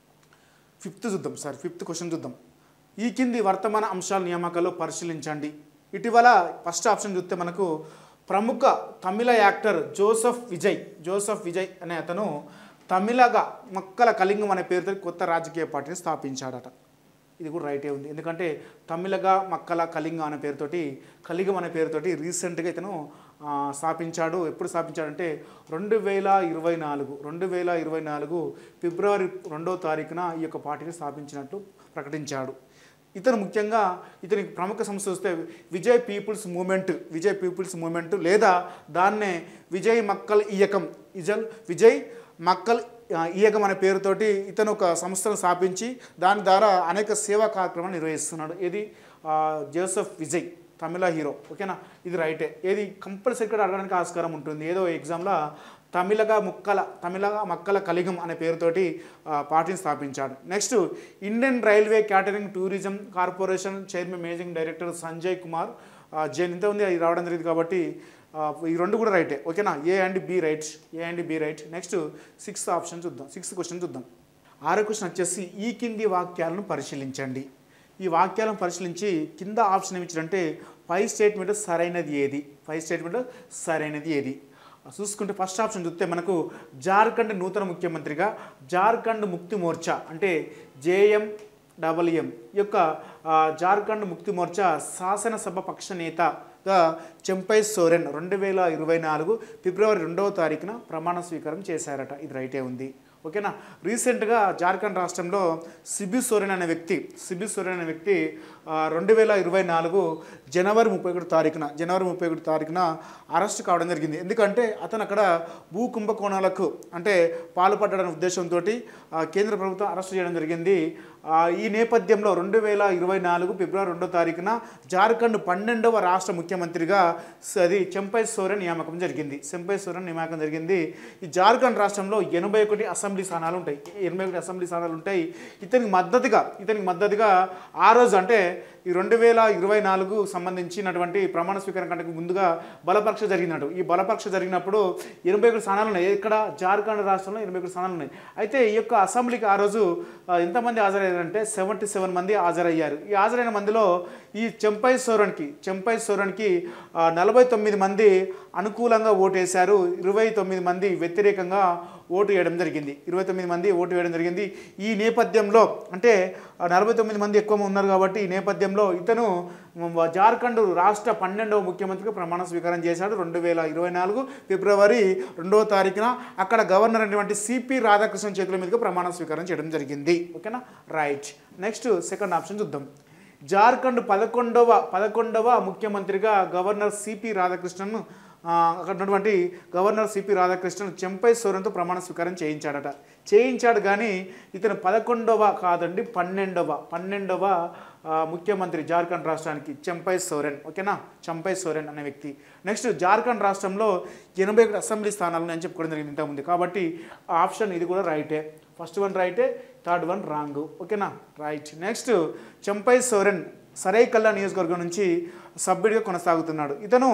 ఫిఫ్త్ చూద్దాం సార్ ఫిఫ్త్ క్వశ్చన్ చూద్దాం ఈ కింది వర్తమాన అంశాల నియామకాలు పరిశీలించండి ఇటీవల ఫస్ట్ ఆప్షన్ చూస్తే మనకు ప్రముఖ తమిళ యాక్టర్ జోసఫ్ విజయ్ జోసఫ్ విజయ్ అనే అతను తమిళగా మక్కల కళింగం అనే పేరుతో కొత్త రాజకీయ పార్టీని స్థాపించాడట ఇది కూడా రైటే ఉంది ఎందుకంటే తమిళగా మక్కల కళింగ అనే పేరుతోటి కలిగం అనే పేరుతోటి రీసెంట్గా ఇతను ఆ, స్థాపించాడు ఎప్పుడు స్థాపించాడంటే రెండు వేల ఇరవై నాలుగు రెండు వేల ఇరవై నాలుగు ఫిబ్రవరి రెండో తారీఖున ఈ యొక్క పార్టీని స్థాపించినట్లు ప్రకటించాడు ఇతను ముఖ్యంగా ఇతనికి ప్రముఖ సంస్థ వస్తే Vijay people's movement Vijay people's movement లేదా దాన్నే విజయ్ మక్కల్ ఇయకం ఇజల్ విజయ్ మక్కల్ ఆ, ఇయకం అనే పేరుతోటి ఇతను ఒక సంస్థను స్థాపించి దాని ద్వారా అనేక సేవా కార్యక్రమాలు నిర్వహిస్తున్నాడు ఇది ఆ, జోసెఫ్ విజయ్ తమిళ హీరో ఓకేనా ఇది రైటే ఏది కంపల్సరీ కూడా అడగడానికి ఆస్కారం ఉంటుంది ఏదో ఎగ్జామ్లో తమిళగా ముక్కల తమిళగా మక్కల కలిగం అనే పేరుతోటి ఆ, పార్టీని స్థాపించాడు next Indian railway catering tourism corporation chairman managing director Sanjay Kumar ఆ, జైన్ ఇంత ఉంది అది రావడం జరిగింది కాబట్టి ఆ, ఈ రెండు కూడా రైటే ఓకేనా A and B right A and B right next sixth option చూద్దాం సిక్స్త్ క్వశ్చన్ చూద్దాం ఆరో క్వశ్చన్ వచ్చేసి ఈ కింది వాక్యాలను పరిశీలించండి ఈ వాక్యాలను పరిశీలించి కింద ఆప్షన్ ఏమి ఇచ్చారంటే పై స్టేట్మెంట్ సరైనది ఏది పై స్టేట్మెంట్ సరైనది ఏది చూసుకుంటే ఫస్ట్ ఆప్షన్ చూస్తే మనకు జార్ఖండ్ నూతన ముఖ్యమంత్రిగా జార్ఖండ్ ముక్తి మోర్చా అంటే జేఎం డబల్ఎం ఈ యొక్క ఆ, జార్ఖండ్ ముక్తి మోర్చా శాసనసభ పక్ష నేతగా చెంపై సోరెన్ రెండు వేల ఇరవై నాలుగు ఫిబ్రవరి రెండవ తారీఖున ప్రమాణ స్వీకారం చేశారట ఇది రైటే ఉంది ఓకేనా రీసెంట్గా జార్ఖండ్ రాష్ట్రంలో సిబి సోరెన్ అనే వ్యక్తి సిబి సోరెన్ అనే వ్యక్తి రెండు వేల ఇరవై నాలుగు జనవరి ముప్పై ఒకటి తారీఖున జనవరి ముప్పై ఒకటి తారీఖున అరెస్ట్ కావడం జరిగింది ఎందుకంటే అతను అక్కడ భూ కుంభకోణాలకు అంటే పాల్పడ్డనే ఉద్దేశంతో కేంద్ర ప్రభుత్వం అరెస్ట్ చేయడం జరిగింది ఆ, ఈ నేపథ్యంలో రెండు వేల ఇరవై నాలుగు ఫిబ్రవరి రెండో తారీఖున జార్ఖండ్ పన్నెండవ రాష్ట్ర ముఖ్యమంత్రిగా స- అది చెంపై సోరెన్ నియామకం జరిగింది చెంపై సోరెన్ నియామకం జరిగింది ఈ జార్ఖండ్ రాష్ట్రంలో ఎనభై ఒకటి అసెంబ్లీ స్థానాలు ఉంటాయి ఎనభై ఒకటి అసెంబ్లీ స్థానాలు ఉంటాయి ఇతనికి మద్దతుగా ఇతనికి మద్దతుగా ఆ రోజు అంటే ఈ రెండు వేల ఇరవై నాలుగు సంబంధించినటువంటి ప్రమాణ స్వీకారం కంటే ముందుగా బలపరీక్ష జరిగినట్టు ఈ బలపరీక్ష జరిగినప్పుడు ఎనభై ఒకటి స్థానాలు ఉన్నాయి ఇక్కడ జార్ఖండ్ రాష్ట్రంలో ఎనభై ఒకటి స్థానాలు ఉన్నాయి అయితే ఈ యొక్క అసెంబ్లీకి ఆ రోజు ఆ, ఎంతమంది హాజరయ్యారంటే సెవెంటీ సెవెన్ మంది హాజరయ్యారు ఈ హాజరైన మందిలో ఈ చెంపై సోరన్కి చెంపై సోరన్కి ఆ, నలభై తొమ్మిది మంది అనుకూలంగా ఓటేశారు ఇరవై తొమ్మిది మంది వ్యతిరేకంగా ఓటు వేయడం జరిగింది ఇరవై తొమ్మిది మంది ఓటు వేయడం జరిగింది ఈ నేపథ్యంలో అంటే ఆ, నలభై తొమ్మిది మంది ఎక్కువ ఉన్నారు కాబట్టి ఈ నేపథ్యంలో ఇతను మ, జార్ఖండ్ రాష్ట్ర పన్నెండవ ముఖ్యమంత్రిగా ప్రమాణ స్వీకారం చేశాడు రెండు వేల ఇరవై నాలుగు ఫిబ్రవరి రెండవ తారీఖున అక్కడ గవర్నర్ అయినటువంటి సిపి రాధాకృష్ణన్ చేతుల మీదుగా ప్రమాణ స్వీకారం చేయడం జరిగింది ఓకేనా రైట్ నెక్స్ట్ సెకండ్ ఆప్షన్ చూద్దాం జార్ఖండ్ పదకొండవ పదకొండవ ముఖ్యమంత్రిగా గవర్నర్ సిపి రాధాకృష్ణన్ ఆ, అక్కడ ఉన్నటువంటి గవర్నర్ సిపి రాధాకృష్ణన్ చెంపై సోరెన్తో ప్రమాణ స్వీకారం చేయించాడట చేయించాడు కానీ ఇతను పదకొండవ కాదండి పన్నెండవ పన్నెండవ ఆ, ముఖ్యమంత్రి జార్ఖండ్ రాష్ట్రానికి చెంపై సోరెన్ ఓకేనా చెంపై సోరెన్ అనే వ్యక్తి నెక్స్ట్ జార్ఖండ్ రాష్ట్రంలో ఎనభై ఒకటి అసెంబ్లీ స్థానాలు నేను చెప్పుకోవడం జరిగింది ఇంతకుముందు కాబట్టి ఆ ఆప్షన్ ఇది కూడా రైటే ఫస్ట్ వన్ రైటే థర్డ్ వన్ రాంగ్ ఓకేనా రైట్ నెక్స్ట్ చెంపై సోరెన్ సరైకల్లా నియోజకవర్గం నుంచి సభ్యుడిగా కొనసాగుతున్నాడు ఇతను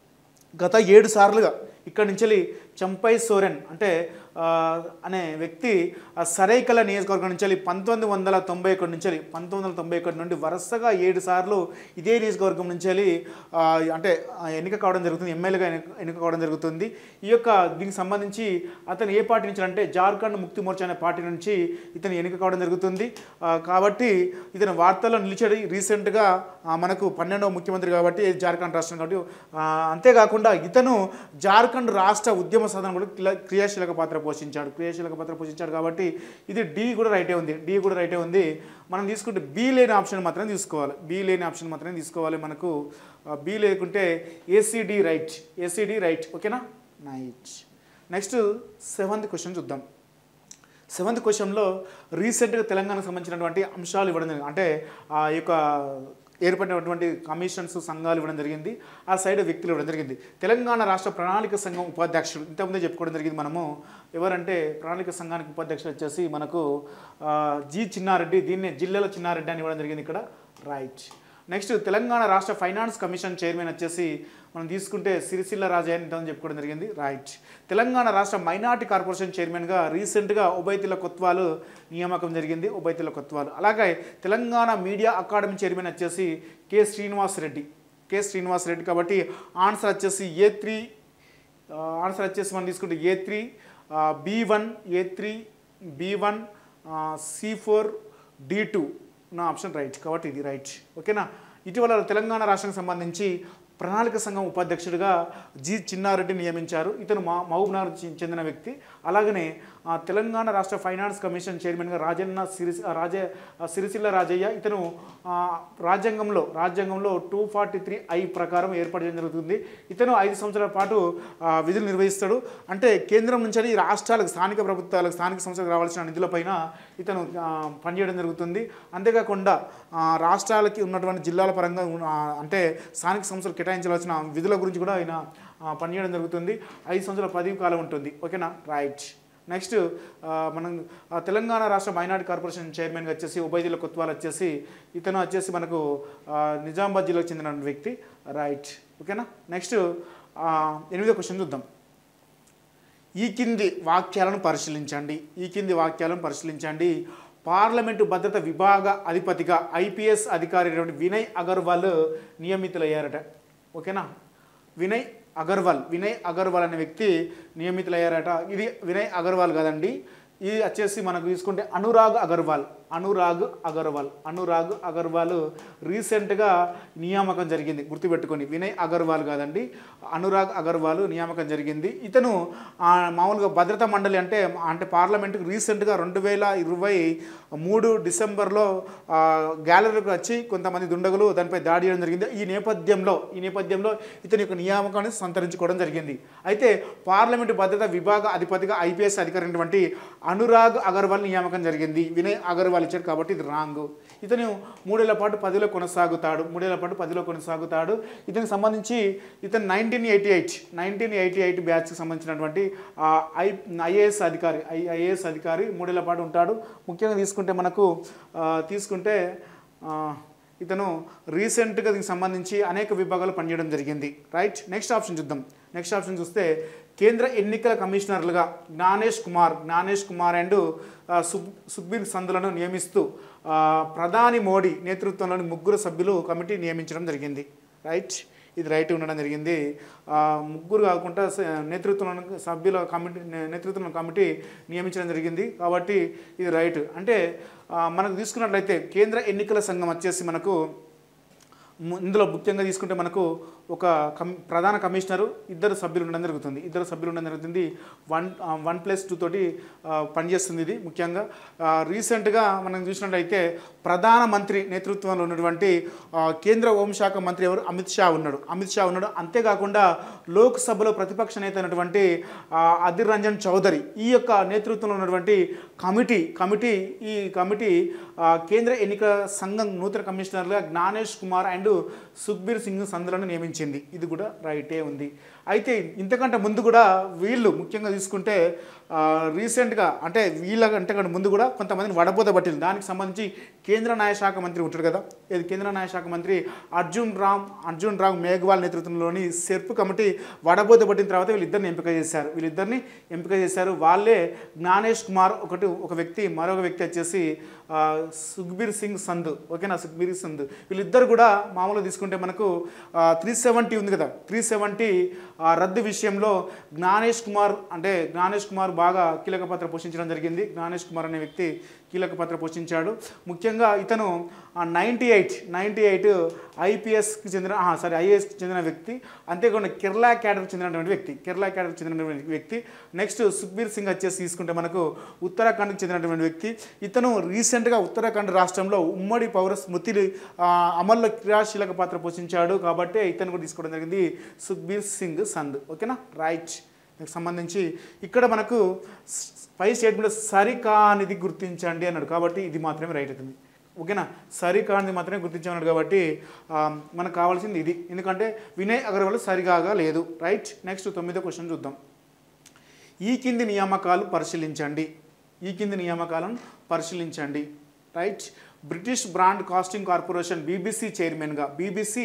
గత ఏడు సార్లుగా ఇక్కడి నుంచి చంపై సోరెన్ అంటే ఆ, అనే వ్యక్తి ఆ సరైకల నియోజకవర్గం నుంచి పంతొమ్మిది వందల తొంభై ఒకటి నుంచి పంతొమ్మిది వందల తొంభై ఒకటి నుండి వరుసగా ఏడు సార్లు ఇదే నియోజకవర్గం నుంచి ఆ, అంటే ఆ, ఎన్నిక కావడం జరుగుతుంది ఎమ్మెల్యేగా ఎన్నిక ఎన్నిక కావడం జరుగుతుంది ఈ యొక్క దీనికి సంబంధించి అతను ఏ పార్టీ నుంచి అంటే జార్ఖండ్ ముక్తి మోర్చా అనే పార్టీ నుంచి ఇతను ఎన్నిక కావడం జరుగుతుంది ఆ, కాబట్టి ఇతను వార్తల్లో నిలిచాడు రీసెంట్గా ఆ, మనకు పన్నెండవ ముఖ్యమంత్రి కాబట్టి ఇది జార్ఖండ్ రాష్ట్రం కాబట్టి ఆ, అంతేకాకుండా ఇతను జార్ఖండ్ రాష్ట్ర ఉద్యమ సాధన కూడా క్రియ- క్రియాశీలక పాత్ర పోషించాడు క్రియాశీలక పాత్ర పోషించాడు కాబట్టి ఇది డి కూడా రైటే ఉంది డి కూడా రైటే ఉంది మనం తీసుకుంటే బి లేని ఆప్షన్ మాత్రమే తీసుకోవాలి బి లేని ఆప్షన్ మాత్రమే తీసుకోవాలి మనకు బి లేకుంటే ఏసీడి రైట్ ఏసీడి రైట్ ఓకేనా నైట్ నెక్స్ట్ సెవెంత్ క్వశ్చన్ చూద్దాం సెవెంత్ క్వశ్చన్లో రీసెంట్గా తెలంగాణకు సంబంధించినటువంటి అంశాలు ఇవ్వడం జరిగింది అంటే ఆ యొక్క ఏర్పడినటువంటి కమిషన్స్ సంఘాలు ఇవ్వడం జరిగింది ఆ సైడ్ వ్యక్తులు ఇవ్వడం జరిగింది తెలంగాణ రాష్ట్ర ప్రణాళిక సంఘం ఉపాధ్యక్షుడు ఇంతకుముందే చెప్పుకోవడం జరిగింది మనము ఎవరంటే ప్రణాళిక సంఘానికి ఉపాధ్యక్షుడు వచ్చేసి మనకు ఆ, జి చిన్నారెడ్డి దీన్నే జిల్లాల చిన్నారెడ్డి అని ఇవ్వడం జరిగింది ఇక్కడ రైట్ నెక్స్ట్ తెలంగాణ రాష్ట్ర ఫైనాన్స్ కమిషన్ చైర్మన్ వచ్చేసి మనం తీసుకుంటే సిరిసిల్ల రాజయ్య అని ఇంతకుముందు చెప్పుకోవడం జరిగింది రైట్ తెలంగాణ రాష్ట్ర మైనార్టీ కార్పొరేషన్ చైర్మన్గా రీసెంట్గా ఉభయతిల కొత్వాలు నియామకం జరిగింది ఉభయతిల కొత్వాలు అలాగే తెలంగాణ మీడియా అకాడమీ చైర్మన్ వచ్చేసి కె శ్రీనివాస్ రెడ్డి కె శ్రీనివాస్ రెడ్డి కాబట్టి ఆన్సర్ వచ్చేసి ఏ త్రీ ఆన్సర్ వచ్చేసి మనం తీసుకుంటే A three B one A three B one C four D two నా ఆప్షన్ రైట్ కాబట్టి ఇది రైట్ ఓకేనా ఇటీవల తెలంగాణ రాష్ట్రానికి సంబంధించి ప్రణాళిక సంఘం ఉపాధ్యక్షుడిగా జి చిన్నారెడ్డి నియమించారు ఇతను మా మహబూబ్నగర్ చి- చెందిన వ్యక్తి అలాగనే ఆ, తెలంగాణ రాష్ట్ర ఫైనాన్స్ కమిషన్ చైర్మన్గా రాజన్న సిరి రాజ ఆ, సిరిసిల్ల రాజయ్య ఇతను ఆ, రాజ్యాంగంలో రాజ్యాంగంలో టూ ఫార్టీ త్రీ ఐ ప్రకారం ఏర్పడడం జరుగుతుంది ఇతను ఐదు సంవత్సరాల పాటు ఆ, విధులు నిర్వహిస్తాడు అంటే కేంద్రం నుంచి ఈ రాష్ట్రాలకు స్థానిక ప్రభుత్వాలకు స్థానిక సంస్థలకు రావాల్సిన నిధులపైన ఇతను ఆ, పనిచేయడం జరుగుతుంది అంతేకాకుండా ఆ, రాష్ట్రాలకి ఉన్నటువంటి జిల్లాల పరంగా ఉన్న- ఆ, అంటే స్థానిక సంస్థలు కేటాయించవలసిన విధుల గురించి కూడా ఆయన ఆ, పనిచేయడం జరుగుతుంది ఐదు సంవత్సరాల పదవి కాలం ఉంటుంది ఓకేనా రైట్ నెక్స్ట్ ఆ, మనం ఆ, తెలంగాణ రాష్ట్ర మైనార్టీ కార్పొరేషన్ చైర్మన్గా వచ్చేసి ఉభయజిల్లా కొత్వాలు వచ్చేసి ఇతను వచ్చేసి మనకు ఆ, నిజామాబాద్ జిల్లాకు చెందిన వ్యక్తి రైట్ ఓకేనా నెక్స్ట్ ఆ, ఎనిమిదో క్వశ్చన్ చూద్దాం ఈ కింది వాక్యాలను పరిశీలించండి ఈ కింది వాక్యాలను పరిశీలించండి పార్లమెంటు భద్రత విభాగ అధిపతిగా ఐపీఎస్ అధికారి అయినటువంటి వినయ్ అగర్వాల్ నియమితులయ్యారట ఓకేనా వినయ్ అగర్వాల్ వినయ్ అగర్వాల్ అనే వ్యక్తి నియమితులయ్యారట ఇది వినయ్ అగర్వాల్ కదండి ఇది వచ్చేసి మనకు తీసుకుంటే అనురాగ్ అగర్వాల్ అనురాగ్ అగర్వాల్ అనురాగ్ అగర్వాల్ రీసెంట్గా నియామకం జరిగింది గుర్తుపెట్టుకొని వినయ్ అగర్వాల్ కాదండి అనురాగ్ అగర్వాల్ నియామకం జరిగింది ఇతను ఆ, మామూలుగా భద్రతా మండలి అంటే అంటే పార్లమెంట్కి రీసెంట్గా రెండు వేల ఇరవై మూడు డిసెంబర్లో ఆ, గ్యాలరీకి వచ్చి కొంతమంది దుండగులు దానిపై దాడి చేయడం జరిగింది ఈ నేపథ్యంలో ఈ నేపథ్యంలో ఇతని యొక్క నియామకాన్ని సంతరించుకోవడం జరిగింది అయితే పార్లమెంటు భద్రతా విభాగ అధిపతిగా ఐపీఎస్ అధికారి అయినటువంటి అనురాగ్ అగర్వాల్ నియామకం జరిగింది వినయ్ అగర్వాల్ ఇచ్చాడు కాబట్టి ఇది రాంగ్ ఇతను మూడేళ్ల పాటు పదిలో కొనసాగుతాడు మూడేళ్ల పాటు పదిలో కొనసాగుతాడు ఇతనికి సంబంధించి ఇతను nineteen eighty eight nineteen eighty eight బ్యాచ్కి సంబంధించినటువంటి ఆ, ఐ ఐఏఎస్ అధికారి ఐ ఐఏఎస్ అధికారి మూడేళ్ల పాటు ఉంటాడు ముఖ్యంగా తీసుకుంటే మనకు ఆ, తీసుకుంటే ఆ, ఇతను రీసెంట్గా దీనికి సంబంధించి అనేక విభాగాలు పనిచేయడం జరిగింది రైట్ నెక్స్ట్ ఆప్షన్ చూద్దాం నెక్స్ట్ ఆప్షన్ చూస్తే కేంద్ర ఎన్నికల కమిషనర్లుగా జ్ఞానేష్ కుమార్ జ్ఞానేష్ కుమార్ అండ్ ఆ, సుబ్ సుఖ్బీర్ సంధులను నియమిస్తూ ఆ, ప్రధాని మోడీ నేతృత్వంలోని ముగ్గురు సభ్యులు కమిటీ నియమించడం జరిగింది రైట్ ఇది రైట్ ఉండడం జరిగింది ఆ, ముగ్గురు కాకుండా స- నేతృత్వంలో సభ్యుల కమిటీ నే- నేతృత్వంలో కమిటీ నియమించడం జరిగింది కాబట్టి ఇది రైట్ అంటే ఆ, మనకు తీసుకున్నట్లయితే కేంద్ర ఎన్నికల సంఘం వచ్చేసి మనకు ము- ఇందులో ముఖ్యంగా తీసుకుంటే మనకు ఒక కం ప్రధాన కమిషనరు ఇద్దరు సభ్యులు ఉండడం జరుగుతుంది ఇద్దరు సభ్యులు ఉండడం జరుగుతుంది వన్ ఆ, వన్ ప్లస్ టూ తోటి ఆ, పనిచేస్తుంది ఇది ముఖ్యంగా ఆ, రీసెంట్గా మనం చూసినట్లయితే ప్రధానమంత్రి నేతృత్వంలో ఉన్నటువంటి ఆ, కేంద్ర హోంశాఖ మంత్రి ఎవరు అమిత్ షా ఉన్నాడు అమిత్ షా ఉన్నాడు అంతేకాకుండా లోక్సభలో ప్రతిపక్ష నేత అయినటువంటి ఆ, అధిర్ రంజన్ చౌదరి ఈ యొక్క నేతృత్వంలో ఉన్నటువంటి కమిటీ కమిటీ ఈ కమిటీ ఆ, కేంద్ర ఎన్నికల సంఘం నూతన కమిషనర్గా జ్ఞానేష్ కుమార్ అండ్ సుఖ్బీర్ సింగ్ సందులను నియమించింది ఇది కూడా రైటే ఉంది అయితే ఇంతకంటే ముందు కూడా వీళ్ళు ముఖ్యంగా తీసుకుంటే ఆ, రీసెంట్గా అంటే వీళ్ళ కంటే కంటే ముందు కూడా కొంతమందిని వడపోత పట్టింది దానికి సంబంధించి కేంద్ర న్యాయశాఖ మంత్రి ఉంటాడు కదా ఇది కేంద్ర న్యాయశాఖ మంత్రి అర్జున్ రామ్ అర్జున్ రామ్ మేఘ్వాల్ నేతృత్వంలోని సెర్ప్ కమిటీ వడబోత పట్టిన తర్వాత వీళ్ళిద్దరిని ఎంపిక చేశారు వీళ్ళిద్దరిని ఎంపిక చేశారు వాళ్ళే జ్ఞానేష్ కుమార్ ఒకటి ఒక వ్యక్తి మరొక వ్యక్తి వచ్చేసి ఆ, సుఖ్బీర్ సింగ్ సంధు ఓకేనా సుఖ్బీర్ సంధు వీళ్ళిద్దరు కూడా మామూలుగా తీసుకుంటే మనకు త్రీ సెవెంటీ ఉంది కదా త్రీ సెవెంటీ రద్దు విషయంలో జ్ఞానేష్ కుమార్ అంటే జ్ఞానేష్ కుమార్ బాగా కీలక పాత్ర పోషించడం జరిగింది జ్ఞానేష్ కుమార్ అనే వ్యక్తి కీలక పాత్ర పోషించాడు ముఖ్యంగా ఇతను నైంటీ ఎయిట్ నైంటీ ఎయిట్ ఐపీఎస్కి చెందిన సారీ ఐఏఎస్కి చెందిన వ్యక్తి అంతేకాకుండా కేరళ క్యాడర్కి చెందినటువంటి వ్యక్తి కేరళ క్యాడర్కి చెందినటువంటి వ్యక్తి నెక్స్ట్ సుఖ్బీర్ సింగ్ వచ్చేసి తీసుకుంటే మనకు ఉత్తరాఖండ్కి చెందినటువంటి వ్యక్తి ఇతను రీసెంట్గా ఉత్తరాఖండ్ రాష్ట్రంలో ఉమ్మడి పౌర స్మృతి ఆ, అమల్లో క్రియాశీలక పాత్ర పోషించాడు కాబట్టి ఇతను కూడా తీసుకోవడం జరిగింది సుఖ్బీర్ సింగ్ సంద్ ఓకేనా రైట్ దీనికి సంబంధించి ఇక్కడ మనకు స్- పై స్టేట్మెంట్ సరికానిది గుర్తించండి అన్నాడు కాబట్టి ఇది మాత్రమే రైట్ అవుతుంది ఓకేనా సరికానిది మాత్రమే గుర్తించమన్నాడు కాబట్టి ఆ, మనకు కావాల్సింది ఇది ఎందుకంటే వినయ్ అగర్వాల్ సరిగాగా లేదు రైట్ నెక్స్ట్ తొమ్మిదో క్వశ్చన్ చూద్దాం ఈ కింది నియామకాలు పరిశీలించండి ఈ కింది నియామకాలను పరిశీలించండి right British broadcasting corporation BBC చైర్మన్గా బీబీసీ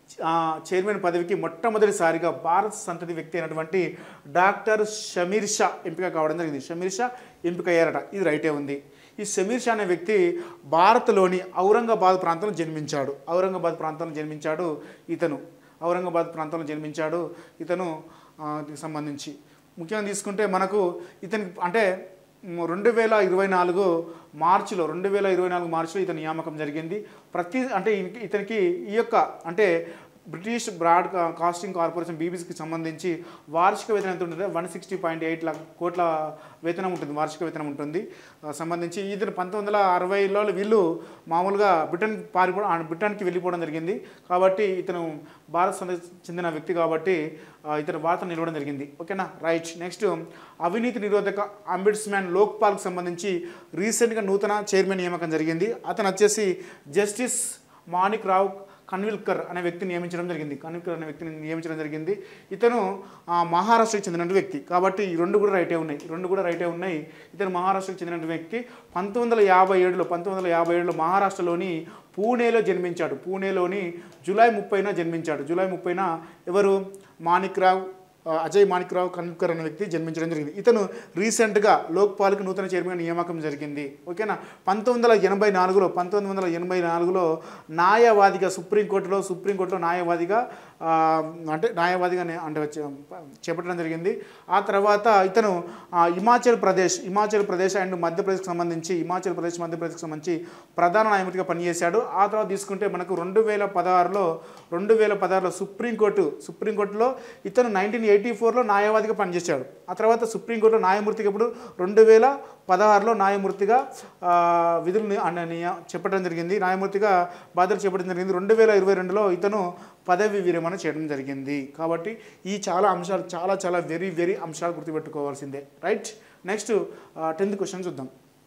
చైర్మన్ పదవికి మొట్టమొదటిసారిగా భారత సంతతి వ్యక్తి అయినటువంటి డాక్టర్ షమీర్ షా ఎంపిక కావడం జరిగింది షమీర్ షా ఎంపిక అయ్యారట ఇది రైటే ఉంది ఈ షమీర్ షా అనే వ్యక్తి భారత్లోని ఔరంగాబాద్ ప్రాంతంలో జన్మించాడు ఔరంగాబాద్ ప్రాంతంలో జన్మించాడు ఇతను ఔరంగాబాద్ ప్రాంతంలో జన్మించాడు ఇతను ఆ, దీనికి సంబంధించి ముఖ్యంగా తీసుకుంటే మనకు ఇతనికి అంటే మ్, రెండు వేల ఇరవై నాలుగు మార్చిలో రెండు వేల ఇరవై నాలుగు మార్చిలో ఇతని నియామకం జరిగింది ప్రతి అంటే ఇన్- ఇతనికి ఈ యొక్క అంటే బ్రిటిష్ బ్రాడ్ కా- కాస్టింగ్ కార్పొరేషన్ బీబీసీకి సంబంధించి వార్షిక వేతనం ఎంత ఉంటుంది one sixty point eight lakh కోట్ల వేతనం ఉంటుంది వార్షిక వేతనం ఉంటుంది ఆ, సంబంధించి ఇతను పంతొమ్మిది వందల అరవైలో వీళ్ళు మామూలుగా బ్రిటన్ పారిపోవడం ఆ, బ్రిటన్కి వెళ్ళిపోవడం జరిగింది కాబట్టి ఇతను భారత సంతతికి చెందిన వ్యక్తి కాబట్టి ఆ, ఇతను భారత నిలవడం జరిగింది ఓకేనా రైట్ నెక్స్ట్ అవినీతి నిరోధక అంబిడ్స్మ్యాన్ లోక్పాల్కి సంబంధించి రీసెంట్గా నూతన చైర్మన్ నియామకం జరిగింది అతను వచ్చేసి జస్టిస్ మాణిక్ రావు కన్విల్కర్ అనే వ్యక్తిని నియమించడం జరిగింది కన్విల్కర్ అనే వ్యక్తిని నియమించడం జరిగింది ఇతను ఆ, మహారాష్ట్రకి చెందిన వ్యక్తి కాబట్టి ఈ రెండు కూడా రైటే ఉన్నాయి ఈ రెండు కూడా రైటే ఉన్నాయి ఇతను మహారాష్ట్రకి చెందిన వ్యక్తి పంతొమ్మిది వందల యాభై ఏడులో పంతొమ్మిది వందల యాభై ఏడులో మహారాష్ట్రలోని పూణేలో జన్మించాడు పూణేలోని జూలై ముప్పైన జన్మించాడు జూలై ముప్పైన ఎవరు మాణిక్ రావు ఆ, అజయ్ మాణిక్రావు కన్కర్ అనే వ్యక్తి జన్మించడం జరిగింది ఇతను రీసెంట్గా లోక్పాల్కి నూతన చైర్మన్ నియామకం జరిగింది ఓకేనా పంతొమ్మిది వందల ఎనభై నాలుగులో పంతొమ్మిది వందల ఎనభై నాలుగులో న్యాయవాదిగా సుప్రీంకోర్టులో సుప్రీంకోర్టులో న్యాయవాదిగా ఆ, అంటే న్యాయవాదిగా నే- అంటే వచ్చే- చేపట్టడం జరిగింది ఆ తర్వాత ఇతను ఆ, హిమాచల్ ప్రదేశ్ హిమాచల్ ప్రదేశ్ అండ్ మధ్యప్రదేశ్కి సంబంధించి హిమాచల్ ప్రదేశ్ మధ్యప్రదేశ్కి సంబంధించి ప్రధాన న్యాయమూర్తిగా పనిచేశాడు ఆ తర్వాత తీసుకుంటే మనకు రెండు వేల పదహారులో రెండు వేల పదహారులో సుప్రీంకోర్టు సుప్రీంకోర్టులో ఇతను నైన్టీన్ ఎయిటీ ఫోర్లో న్యాయవాదిగా పనిచేశాడు ఆ తర్వాత సుప్రీంకోర్టులో న్యాయమూర్తిగా ఇప్పుడు రెండు వేల పదహారులో న్యాయమూర్తిగా ఆ, విధులు ని- అన్న నియ- చెప్పడం జరిగింది న్యాయమూర్తిగా బాధ్యతలు చెప్పడం జరిగింది రెండు వేల ఇరవై రెండులో ఇతను పదవి విరమణ చేయడం జరిగింది కాబట్టి ఈ చాలా అంశాలు చాలా చాలా వెరీ వెరీ అంశాలు గుర్తుపెట్టుకోవాల్సిందే రైట్ నెక్స్ట్ టెన్త్ క్వశ్చన్ చూద్దాం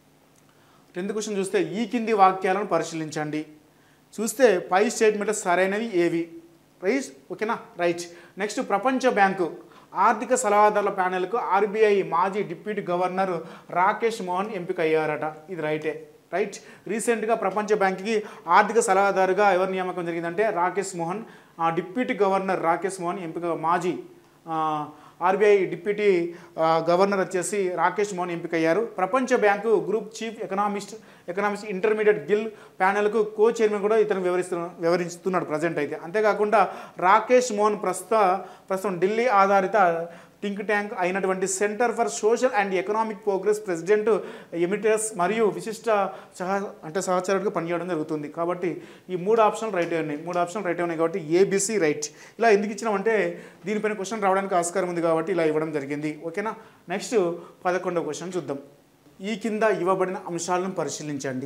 టెన్త్ క్వశ్చన్ చూస్తే ఈ కింది వాక్యాలను పరిశీలించండి చూస్తే పై స్టేట్మెంట్ సరైనవి ఏవి రైట్ ఓకేనా రైట్ నెక్స్ట్ ప్రపంచ బ్యాంకు ఆర్థిక సలహాదారుల ప్యానెల్కు ఆర్బీఐ మాజీ డిప్యూటీ గవర్నర్ రాకేష్ మోహన్ ఎంపిక అయ్యారట ఇది రైటే రైట్ రీసెంట్గా ప్రపంచ బ్యాంక్కి ఆర్థిక సలహాదారుగా ఎవరు నియామకం జరిగిందంటే రాకేష్ మోహన్ ఆ డిప్యూటీ గవర్నర్ రాకేష్ మోహన్ ఎంపిక మాజీ ఆ, ఆర్బీఐ డిప్యూటీ ఆ, గవర్నర్ వచ్చేసి రాకేష్ మోహన్ ఎంపిక అయ్యారు ప్రపంచ bank group chief economist economics Indermit Gill ప్యానెల్కు కో చైర్మన్ కూడా ఇతను వివరిస్తు వివరిస్తున్నాడు ప్రజెంట్ అయితే అంతేకాకుండా రాకేష్ మోహన్ ప్రస్తుత ప్రస్తుతం ఢిల్లీ ఆధారిత థింక్ ట్యాంక్ అయినటువంటి centre for social and economic progress president emeritus మరియు విశిష్ట సహ అంటే సహచరుడిగా పనిచేయడం జరుగుతుంది కాబట్టి ఈ మూడు ఆప్షన్లు రైట్ ఉన్నాయి మూడు ఆప్షన్లు రైట్ ఉన్నాయి కాబట్టి ఏబిసి రైట్ ఇలా ఎందుకు ఇచ్చినామంటే దీనిపైన క్వశ్చన్ రావడానికి ఆస్కారం ఉంది కాబట్టి ఇలా ఇవ్వడం జరిగింది ఓకేనా నెక్స్ట్ పదకొండవ క్వశ్చన్ చూద్దాం ఈ కింద ఇవ్వబడిన అంశాలను పరిశీలించండి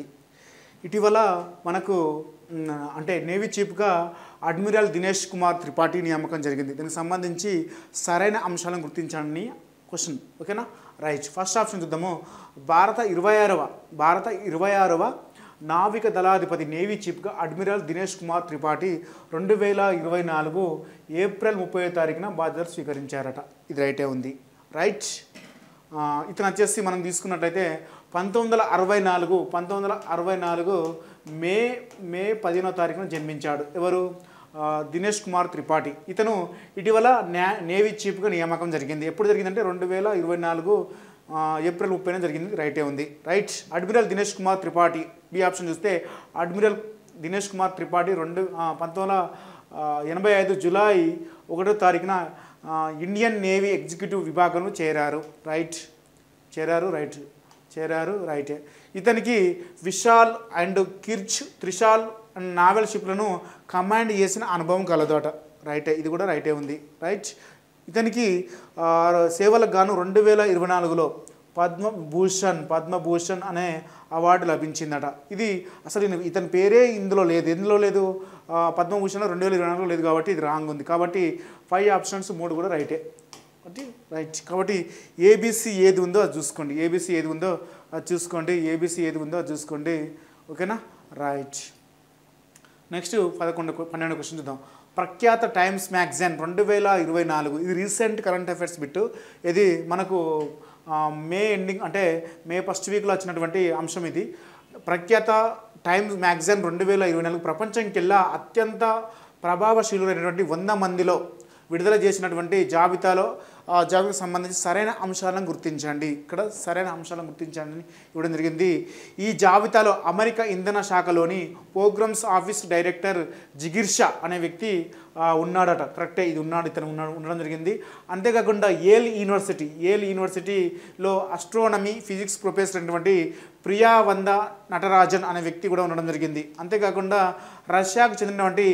ఇటీవల మనకు మ్, అంటే నేవీ చీఫ్గా అడ్మిరల్ దినేష్ కుమార్ త్రిపాఠి నియామకం జరిగింది దీనికి సంబంధించి సరైన అంశాలను గుర్తించండి క్వశ్చన్ ఓకేనా రైట్ ఫస్ట్ ఆప్షన్ చూద్దాము భారత ఇరవై ఆరవ భారత ఇరవై ఆరవ నావిక దళాధిపతి నేవీ చీఫ్గా అడ్మిరల్ దినేష్ కుమార్ త్రిపాఠి రెండు వేల ఇరవై నాలుగు ఏప్రిల్ ముప్పై తారీఖున బాధ్యతలు స్వీకరించారట ఇది రైటే ఉంది రైట్ ఆ, ఇతను వచ్చేసి మనం తీసుకున్నట్లయితే పంతొమ్మిది వందల అరవై నాలుగు పంతొమ్మిది వందల అరవై నాలుగు మే మే పదిహేనో తారీఖున జన్మించాడు ఎవరు ఆ, దినేష్ కుమార్ త్రిపాఠి ఇతను ఇటీవల న్యా నేవీ చీఫ్గా నియామకం జరిగింది ఎప్పుడు జరిగిందంటే రెండు వేల ఇరవై నాలుగు ఆ, ఏప్రిల్ ముప్పైన జరిగింది రైటే ఉంది right admiral Dinesh Kumar Tripathi B option చూస్తే అడ్మిరల్ దినేష్ కుమార్ త్రిపాఠి రెండు ఆ, పంతొమ్మిది వందల ఆ, ఎనభై ఐదు జులై ఒకటో తారీఖున ఆ, ఇండియన్ నేవీ ఎగ్జిక్యూటివ్ విభాగంలో చేరారు రైట్ చేరారు రైట్ చేరారు రైటే ఇతనికి Vishal and Kirch Trishul and naval షిప్లను కమాండ్ చేసిన అనుభవం కలదట రైటే ఇది కూడా రైటే ఉంది రైట్ ఇతనికి ఆ, సేవలకు గాను రెండు వేల ఇరవై నాలుగులో పద్మభూషణ్ పద్మభూషణ్ అనే అవార్డు లభించిందట ఇది అసలు ఈయన- ఇతని పేరే ఇందులో లేదు ఎందులో లేదు ఆ, పద్మభూషణ్ రెండు వేల ఇరవై నాలుగులో లేదు కాబట్టి ఇది రాంగ్ ఉంది కాబట్టి ఫైవ్ ఆప్షన్స్ మూడు కూడా రైటే కాబట్టి రైట్ కాబట్టి ఏబీసీ ఏది ఉందో అది చూసుకోండి ఏబీసీ ఏది ఉందో అది చూసుకోండి ఏబీసీ ఏది ఉందో అది చూసుకోండి ఓకేనా రైట్ నెక్స్ట్ పదకొండు పన్నెండు క్వశ్చన్ చూద్దాం ప్రఖ్యాత టైమ్స్ మ్యాగజైన్ రెండు వేల ఇరవై నాలుగు ఇది రీసెంట్ కరెంట్ అఫైర్స్ బిట్ ఇది మనకు ఆ, మే ఎండింగ్ అంటే మే ఫస్ట్ వీక్లో వచ్చినటువంటి అంశం ఇది ప్రఖ్యాత టైమ్స్ మ్యాగజైన్ రెండు వేల ఇరవై నాలుగు ప్రపంచంకెల్లా అత్యంత ప్రభావశీలురైనటువంటి వంద మందిలో విడుదల చేసినటువంటి జాబితాలో ఆ జాబితాకు సంబంధించి సరైన అంశాలను గుర్తించండి ఇక్కడ సరైన అంశాలను గుర్తించండి అని ఇవ్వడం జరిగింది ఈ జాబితాలో అమెరికా ఇంధన శాఖలోని programmes office director Jigar Shah అనే వ్యక్తి ఆ, ఉన్నాడట కరెక్టే ఇది ఉన్నాడు ఇతను ఉన్నాడు ఉండడం జరిగింది అంతేకాకుండా ఏల్ యూనివర్సిటీ ఏల్ యూనివర్సిటీలో అస్ట్రోనమీ ఫిజిక్స్ ప్రొఫెసర్ అయినటువంటి ప్రియా వంద నటరాజన్ అనే వ్యక్తి కూడా ఉండడం జరిగింది అంతేకాకుండా రష్యాకు చెందినటువంటి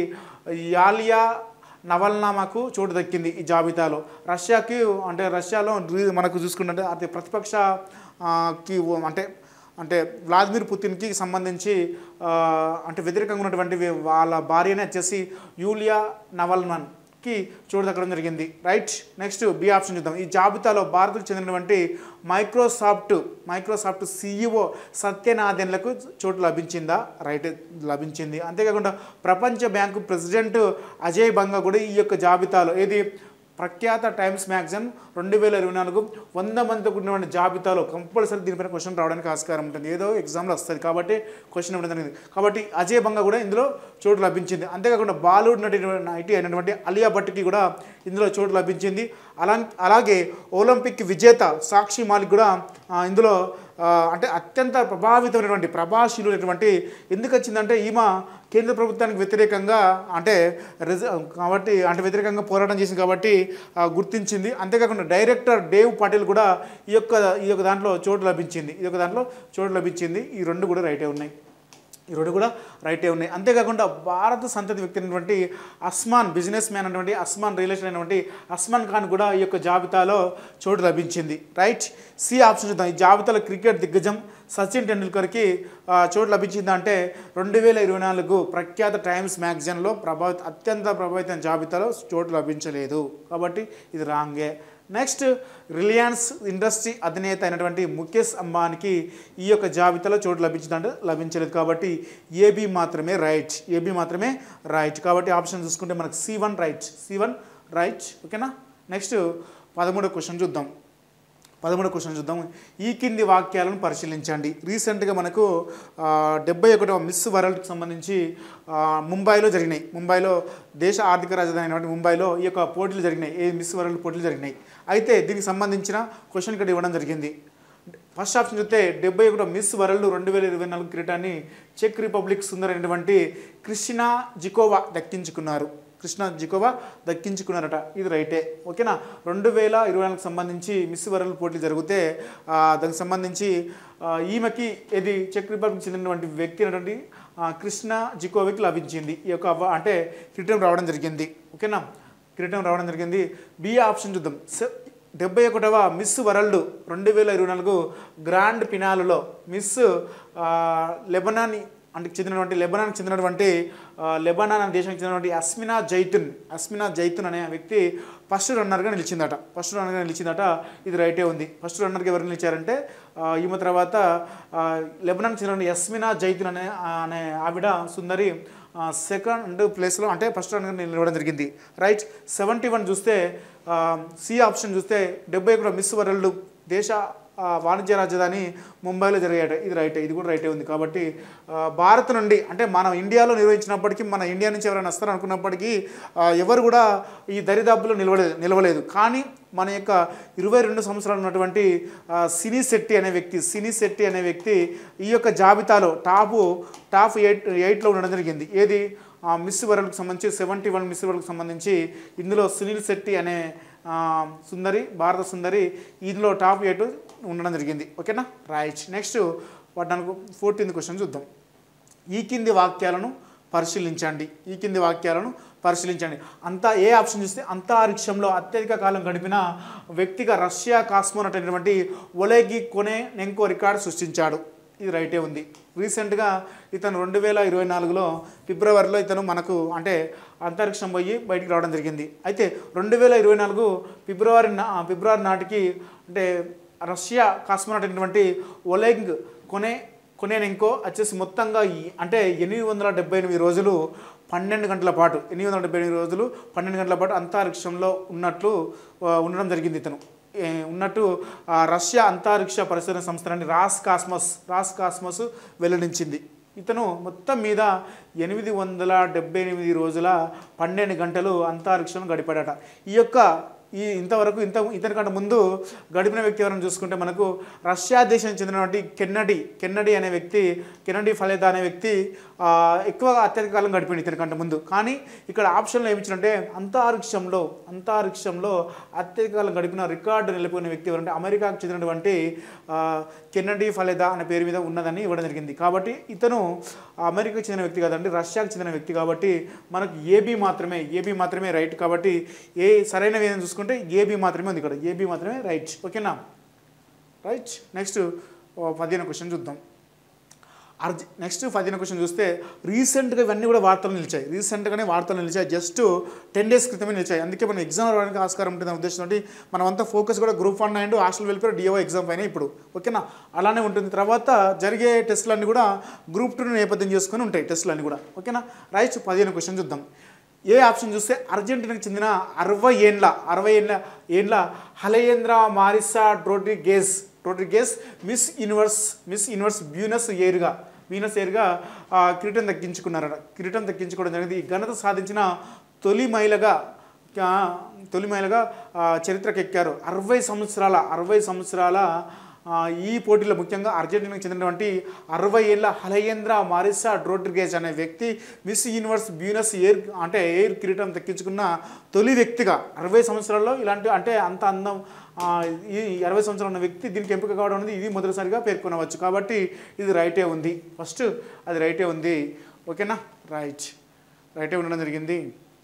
యాలియా నవల్నామాకు చోటు దక్కింది ఈ జాబితాలో రష్యాకి అంటే రష్యాలో రీ- మనకు చూసుకుంటే అతి ప్రతిపక్ష ఆ, కి ఓ- అంటే అంటే వ్లాదిమిర్ పుతిన్కి సంబంధించి ఆ, అంటే వ్యతిరేకంగా ఉన్నటువంటి వే- వాళ్ళ భార్యనే వచ్చేసి యూలియా నవల్మన్కి చోటు దక్కడం జరిగింది రైట్ నెక్స్ట్ బి ఆప్షన్ చూద్దాం ఈ జాబితాలో భారత్కు చెందినటువంటి మైక్రోసాఫ్ట్ మైక్రోసాఫ్ట్ సీఈఓ సత్యనాథెన్లకు చోటు లభించిందా రైట్ లభించింది అంతేకాకుండా ప్రపంచ బ్యాంకు ప్రెసిడెంట్ అజయ్ బంగా కూడా ఈ యొక్క జాబితాలో ఏది ప్రఖ్యాత టైమ్స్ మ్యాగజైన్ రెండు వేల ఇరవై నాలుగు వంద మందితో కూడినటువంటి జాబితాలో కంపల్సరీ దీనిపైన క్వశ్చన్ రావడానికి ఆస్కారం ఉంటుంది ఏదో ఎగ్జామ్లో వస్తుంది కాబట్టి క్వశ్చన్ ఇవ్వడం జరిగింది కాబట్టి అజయ్ బంగా కూడా ఇందులో చోటు లభించింది అంతేకాకుండా బాలీవుడ్ నటి నటి అయినటువంటి అలియా భట్కి కూడా ఇందులో చోటు లభించింది అలా అలాగే ఒలింపిక్ విజేత సాక్షి మాలిక్ కూడా ఆ, ఇందులో ఆ, అంటే అత్యంత ప్రభావితమైనటువంటి ప్రభావశీలైనటువంటి ఎందుకు వచ్చిందంటే ఈమె కేంద్ర ప్రభుత్వానికి వ్యతిరేకంగా అంటే రిజ కాబట్టి అంటే వ్యతిరేకంగా పోరాటం చేసింది కాబట్టి ఆ, గుర్తించింది అంతేకాకుండా డైరెక్టర్ డేవ్ పాటిల్ కూడా ఈ యొక్క ఈ యొక్క దాంట్లో చోటు లభించింది ఈ యొక్క దాంట్లో చోటు లభించింది ఈ రెండు కూడా రైటే ఉన్నాయి ఈ రెండు కూడా రైటే ఉన్నాయి అంతేకాకుండా భారత సంతతి వ్యక్తి అయినటువంటి అస్మాన్ బిజినెస్ మ్యాన్ అయినటువంటి అస్మాన్ రిలేషన్ అయినటువంటి అస్మాన్ ఖాన్ కూడా ఈ యొక్క జాబితాలో చోటు లభించింది రైట్ సి ఆప్షన్ చూద్దాం ఈ జాబితాలో క్రికెట్ దిగ్గజం సచిన్ టెండూల్కర్కి ఆ, చోటు లభించింది అంటే రెండు వేల ఇరవై నాలుగు ప్రఖ్యాత టైమ్స్ మ్యాగజైన్లో ప్రభావిత అత్యంత ప్రభావితం జాబితాలో చోటు లభించలేదు కాబట్టి ఇది రాంగే నెక్స్ట్ రిలయన్స్ ఇండస్ట్రీ అధినేత అయినటువంటి ముఖేష్ అంబానీకి ఈ యొక్క జాబితాలో చోటు లభించిందంటే లభించలేదు కాబట్టి ఏబీ మాత్రమే రైట్ ఏబీ మాత్రమే రైట్ కాబట్టి ఆప్షన్ చూసుకుంటే మనకు C one right C one right ఓకేనా నెక్స్ట్ పదమూడో క్వశ్చన్ చూద్దాం పదమూడో క్వశ్చన్ చూద్దాం ఈ కింది వాక్యాలను పరిశీలించండి రీసెంట్గా మనకు ఆ, డెబ్బై ఒకటవ మిస్ వరల్డ్కి సంబంధించి ఆ, ముంబైలో జరిగినాయి ముంబైలో దేశ ఆర్థిక రాజధాని అయినటువంటి ముంబైలో ఈ యొక్క పోటీలు జరిగినాయి ఏ మిస్ వరల్డ్ పోటీలు జరిగినాయి అయితే దీనికి సంబంధించిన క్వశ్చన్ ఇక్కడ ఇవ్వడం జరిగింది ఫస్ట్ ఆప్షన్ చూస్తే డెబ్బై ఒకటో మిస్ వరల్డ్ రెండు వేల ఇరవై నాలుగు కిరీటాన్ని చెక్ రిపబ్లిక్ సుందరైనటువంటి క్రిస్టినా జికోవా దక్కించుకున్నారు కృష్ణ జికోవా దక్కించుకున్నారట ఇది రైటే ఓకేనా రెండు వేల ఇరవై నాలుగుకి సంబంధించి మిస్ వరల్డ్ పోటీలు జరిగితే ఆ, దానికి సంబంధించి ఆ, ఈమెకి ఇది చెక్ రిపబ్లిక్ చెందినటువంటి వ్యక్తి అయినటువంటి ఆ, కృష్ణ జికోవికి లభించింది ఈ యొక్క అవ- అంటే కిరీటం రావడం జరిగింది ఓకేనా కిరీటం రావడం జరిగింది బి ఆప్షన్ చూద్దాం స- డెబ్బై ఒకటవ మిస్ వరల్డ్ రెండు వేల ఇరవై నాలుగు గ్రాండ్ ఫినాలులో మిస్ ఆ, లెబనాన్ అంటే చెందినటువంటి లెబనాన్కి చెందినటువంటి ఆ, లెబనాన్ అనే దేశానికి చెందినటువంటి అస్మినా జైతున్ అస్మినా జైతున్ అనే వ్యక్తి ఫస్ట్ రన్నర్గా నిలిచిందట ఫస్ట్ రన్నర్గా నిలిచిందట ఇది రైటే ఉంది ఫస్ట్ రన్నర్గా ఎవరు నిలిచారంటే ఆ, ఈమె తర్వాత ఆ, లెబనాన్కి చెందిన యస్మినా జైతున్ అనే అనే ఆవిడ సుందరి సెకండ్ ప్లేస్లో అంటే ఫస్ట్ రన్గా నిలవడం జరిగింది రైట్ సెవెంటీ వన్ చూస్తే సి ఆప్షన్ చూస్తే డెబ్బై ఒకటో మిస్ వరల్డ్ దేశ ఆ, వాణిజ్య రాజధాని ముంబైలో జరిగాట ఇది రైటే ఇది కూడా రైటే ఉంది కాబట్టి ఆ, భారత్ నుండి అంటే మనం ఇండియాలో నిర్వహించినప్పటికీ మన ఇండియా నుంచి ఎవరైనా వస్తారు అనుకున్నప్పటికీ ఆ, ఎవరు కూడా ఈ దరిదాపులో నిలవలేదు నిలవలేదు కానీ మన యొక్క ఇరవై రెండు సంవత్సరాలు ఉన్నటువంటి ఆ, సినీ శెట్టి అనే వ్యక్తి సినీ శెట్టి అనే వ్యక్తి ఈ యొక్క జాబితాలో టాపు టాప్ ఎయిట్ ఎయిట్లో ఉండడం జరిగింది ఏది ఆ, మిస్ వరల్డ్కి సంబంధించి సెవెంటీ వన్ మిస్ వరల్డ్కి సంబంధించి ఇందులో సునీల్ శెట్టి అనే ఆ, సుందరి భారత సుందరి ఇందులో టాప్ ఎయిట్ ఉండడం జరిగింది ఓకేనా రైట్ నెక్స్ట్ వాటి ఫోర్టీన్త్ క్వశ్చన్ చూద్దాం ఈ కింది వాక్యాలను పరిశీలించండి ఈ కింది వాక్యాలను పరిశీలించండి అంతా ఏ ఆప్షన్ చూస్తే అంతరిక్షంలో అత్యధిక కాలం గడిపిన వ్యక్తిగా రష్యా కాస్మోనట్ అయినటువంటి ఒలేగి కొనే నెంకో రికార్డు సృష్టించాడు ఇది రైటే ఉంది రీసెంట్గా ఇతను రెండు వేల ఇరవై నాలుగులో ఫిబ్రవరిలో ఇతను మనకు అంటే అంతరిక్షం పోయి బయటికి రావడం జరిగింది అయితే రెండు వేల ఇరవై నాలుగు ఫిబ్రవరి నా ఫిబ్రవరి నాటికి అంటే రష్యా కాస్మోనట్ అయినటువంటి ఒలెగ్ కొనే కొనేనింకో వచ్చేసి మొత్తంగా ఈ- అంటే ఎనిమిది వందల డెబ్బై ఎనిమిది రోజులు పన్నెండు గంటల పాటు ఎనిమిది వందల డెబ్బై ఎనిమిది రోజులు పన్నెండు గంటల పాటు అంతరిక్షంలో ఉన్నట్లు ఆ, ఉండడం జరిగింది ఇతను ఏ, ఉన్నట్టు ఆ, రష్యా అంతరిక్ష పరిశోధన సంస్థలని రాస్ కాస్మస్ రాస్ కాస్మస్ వెల్లడించింది ఇతను మొత్తం మీద ఎనిమిది వందల డెబ్బై ఎనిమిది రోజుల పన్నెండు గంటలు అంతరిక్షం గడిపాడట ఈ యొక్క ఈ ఇంతవరకు ఇంత ఇతనికంటే ముందు గడిపిన వ్యక్తి ఎవరైనా చూసుకుంటే మనకు రష్యా దేశానికి చెందినటువంటి కెన్నడి కెన్నడి అనే వ్యక్తి కెన్నడి ఫలేదా అనే వ్యక్తి ఆ, ఎక్కువగా అత్యధిక కాలం గడిపింది ఇతనికంటే ముందు కానీ ఇక్కడ ఆప్షన్లో ఏమి ఇచ్చిందంటే అంతరిక్షంలో అంతరిక్షంలో అత్యధిక కాలం గడిపిన రికార్డు నిలిపిన వ్యక్తి ఎవరంటే అమెరికాకు చెందినటువంటి ఆ, కెన్నడి ఫలేదా అనే పేరు మీద ఉన్నదని ఇవ్వడం జరిగింది కాబట్టి ఇతను అమెరికాకు చెందిన వ్యక్తి కాదండి రష్యాకు చెందిన వ్యక్తి కాబట్టి మనకు ఏబీ మాత్రమే ఏబీ మాత్రమే రైట్ కాబట్టి ఏ సరైన ఏదైనా చూసుకుంటే ఏబీ మాత్రమే ఉంది ఇక్కడ ఏబీ మాత్రమే రైట్ ఓకేనా రైట్ నెక్స్ట్ పదిహేను క్వశ్చన్ చూద్దాం అర్జి నెక్స్ట్ పదిహేను క్వశ్చన్ చూస్తే రీసెంట్గా ఇవన్నీ కూడా వార్తలు నిలిచాయి రీసెంట్గానే వార్తలు నిలిచాయి జస్ట్ టెన్ డేస్ క్రితమే నిలిచాయి అందుకే మనం ఎగ్జామ్ రావడానికి ఆస్కారం ఉంటుంది ఉద్దేశంతో మనం అంతా ఫోకస్ కూడా group one and hostel welfare DO exam పైన ఇప్పుడు ఓకేనా అలానే ఉంటుంది తర్వాత జరిగే టెస్టులన్నీ కూడా గ్రూప్ టూ నేపథ్యం చేసుకొని ఉంటాయి టెస్టులన్నీ కూడా ఓకేనా రైట్ పదిహేను క్వశ్చన్ చూద్దాం ఏ ఆప్షన్ చూస్తే అర్జెంటీనాకు చెందిన అరవై ఏండ్ల అరవై ఏండ్ల ఏండ్ల Alejandra Marisa Rodriguez Rodriguez miss universe miss universe Buenos ఎయిర్గా వీనస్ ఎయిర్గా ఆ, కిరీటం దక్కించుకున్నారట కిరీటం దక్కించుకోవడం జరిగింది ఈ ఘనత సాధించిన తొలి మహిళగా ఆ, తొలి మహిళగా ఆ, చరిత్రకెక్కారు అరవై సంవత్సరాల అరవై సంవత్సరాల ఆ, ఈ పోటీలో ముఖ్యంగా అర్జెంటీనాకు చెందినటువంటి అరవై ఏళ్ళ హలయేంద్ర మారిసా డ్రోడ్రిగేజ్ అనే వ్యక్తి మిస్ యూనివర్స్ బ్యూనస్ ఎయిర్ అంటే ఎయిర్ కిరీటం దక్కించుకున్న తొలి వ్యక్తిగా అరవై సంవత్సరాల్లో ఇలాంటి అంటే అంత అందం ఆ, ఈ అరవై సంవత్సరాల ఉన్న వ్యక్తి దీనికి ఎంపిక కావడం అనేది ఇది మొదటిసారిగా పేర్కొనవచ్చు కాబట్టి ఇది రైటే ఉంది ఫస్ట్ అది రైటే ఉంది ఓకేనా రైట్ రైటే ఉండడం జరిగింది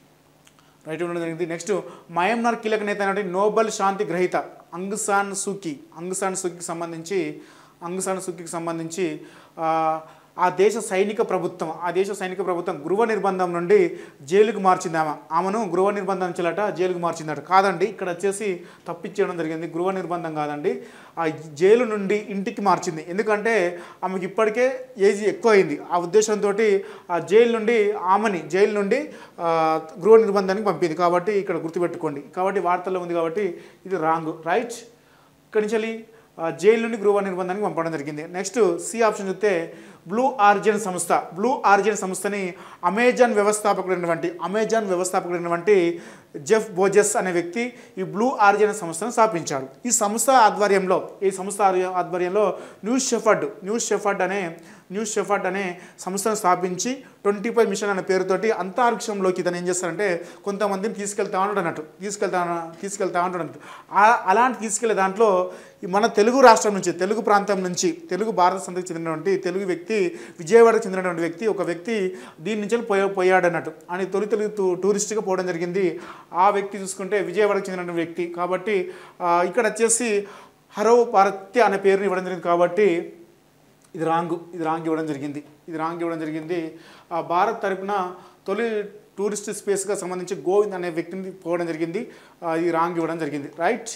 రైట్ ఉండడం జరిగింది నెక్స్ట్ మయన్మార్ కీలక నేత అయినటువంటి నోబెల్ శాంతి గ్రహీత అంగ్సాన్ సూకి అంగ్సాన్ సూకికి సంబంధించి అంగ్సాన్ సూకికి సంబంధించి ఆ, ఆ దేశ సైనిక ప్రభుత్వం ఆ దేశ సైనిక ప్రభుత్వం గృహ నిర్బంధం నుండి జైలుకు మార్చింది ఆమె ఆమెను గృహ నిర్బంధం చెల్లట జైలుకు మార్చిందట కాదండి ఇక్కడ వచ్చేసి తప్పించేయడం జరిగింది గృహ నిర్బంధం కాదండి ఆ జైలు నుండి ఇంటికి మార్చింది ఎందుకంటే ఆమెకి ఇప్పటికే ఏజ్ ఎక్కువ అయింది ఆ ఉద్దేశంతో ఆ జైలు నుండి ఆమెని జైలు నుండి ఆ, గృహ నిర్బంధానికి పంపింది కాబట్టి ఇక్కడ గుర్తుపెట్టుకోండి కాబట్టి వార్తల్లో ఉంది కాబట్టి ఇది రాంగ్ రైట్ ఇక్కడి నుంచి వెళ్ళి ఆ, జైలు నుండి గృహ నిర్బంధానికి పంపడం జరిగింది నెక్స్ట్ సి ఆప్షన్ చూస్తే బ్లూ ఆర్జిన్ సంస్థ బ్లూ ఆర్జిన్ సంస్థని అమెజాన్ వ్యవస్థాపకుడైనటువంటి అమెజాన్ వ్యవస్థాపకుడైనటువంటి జెఫ్ బోజెస్ అనే వ్యక్తి ఈ బ్లూ ఆర్జిన్ సంస్థను స్థాపించాడు ఈ సంస్థ ఆధ్వర్యంలో ఈ సంస్థ ఆధ్వర్య- ఆధ్వర్యంలో న్యూస్ షెఫర్డ్ న్యూస్ షెఫర్డ్ అనే న్యూస్ షెఫర్డ్ అనే సంస్థను స్థాపించి ట్వంటీ ఫైవ్ మిషన్ అనే పేరుతోటి అంతరిక్షంలోకి ఇతను ఏం చేస్తారంటే కొంతమందిని తీసుకెళ్తా ఉంటాడు అన్నట్టు తీసుకెళ్తా తీసుకెళ్తా ఉంటాడు అన్నట్టు ఆ- అలాంటి తీసుకెళ్లే దాంట్లో ఈ మన తెలుగు రాష్ట్రం నుంచి తెలుగు ప్రాంతం నుంచి తెలుగు భారత సంతకు చెందినటువంటి తెలుగు వ్యక్తి విజయవాడకు చెందినటువంటి వ్యక్తి ఒక వ్యక్తి దీని నుంచి పోయా పోయాడు అన్నట్టు అని తొలి తెలుగు టూ- టూరిస్ట్గా పోవడం జరిగింది ఆ వ్యక్తి చూసుకుంటే విజయవాడకు చెందినటువంటి వ్యక్తి కాబట్టి ఆ, ఇక్కడ వచ్చేసి హరో భారత్య అనే పేరుని ఇవ్వడం జరిగింది కాబట్టి ఇది రాంగ్ ఇది రాంగ్ ఇవ్వడం జరిగింది ఇది రాంగ్ ఇవ్వడం జరిగింది ఆ భారత్ తరపున తొలి టూరిస్ట్ స్పేస్గా సంబంధించి గోవింద్ అనే వ్యక్తిని పోవడం జరిగింది ఆ, ఇది రాంగ్ ఇవ్వడం జరిగింది రైట్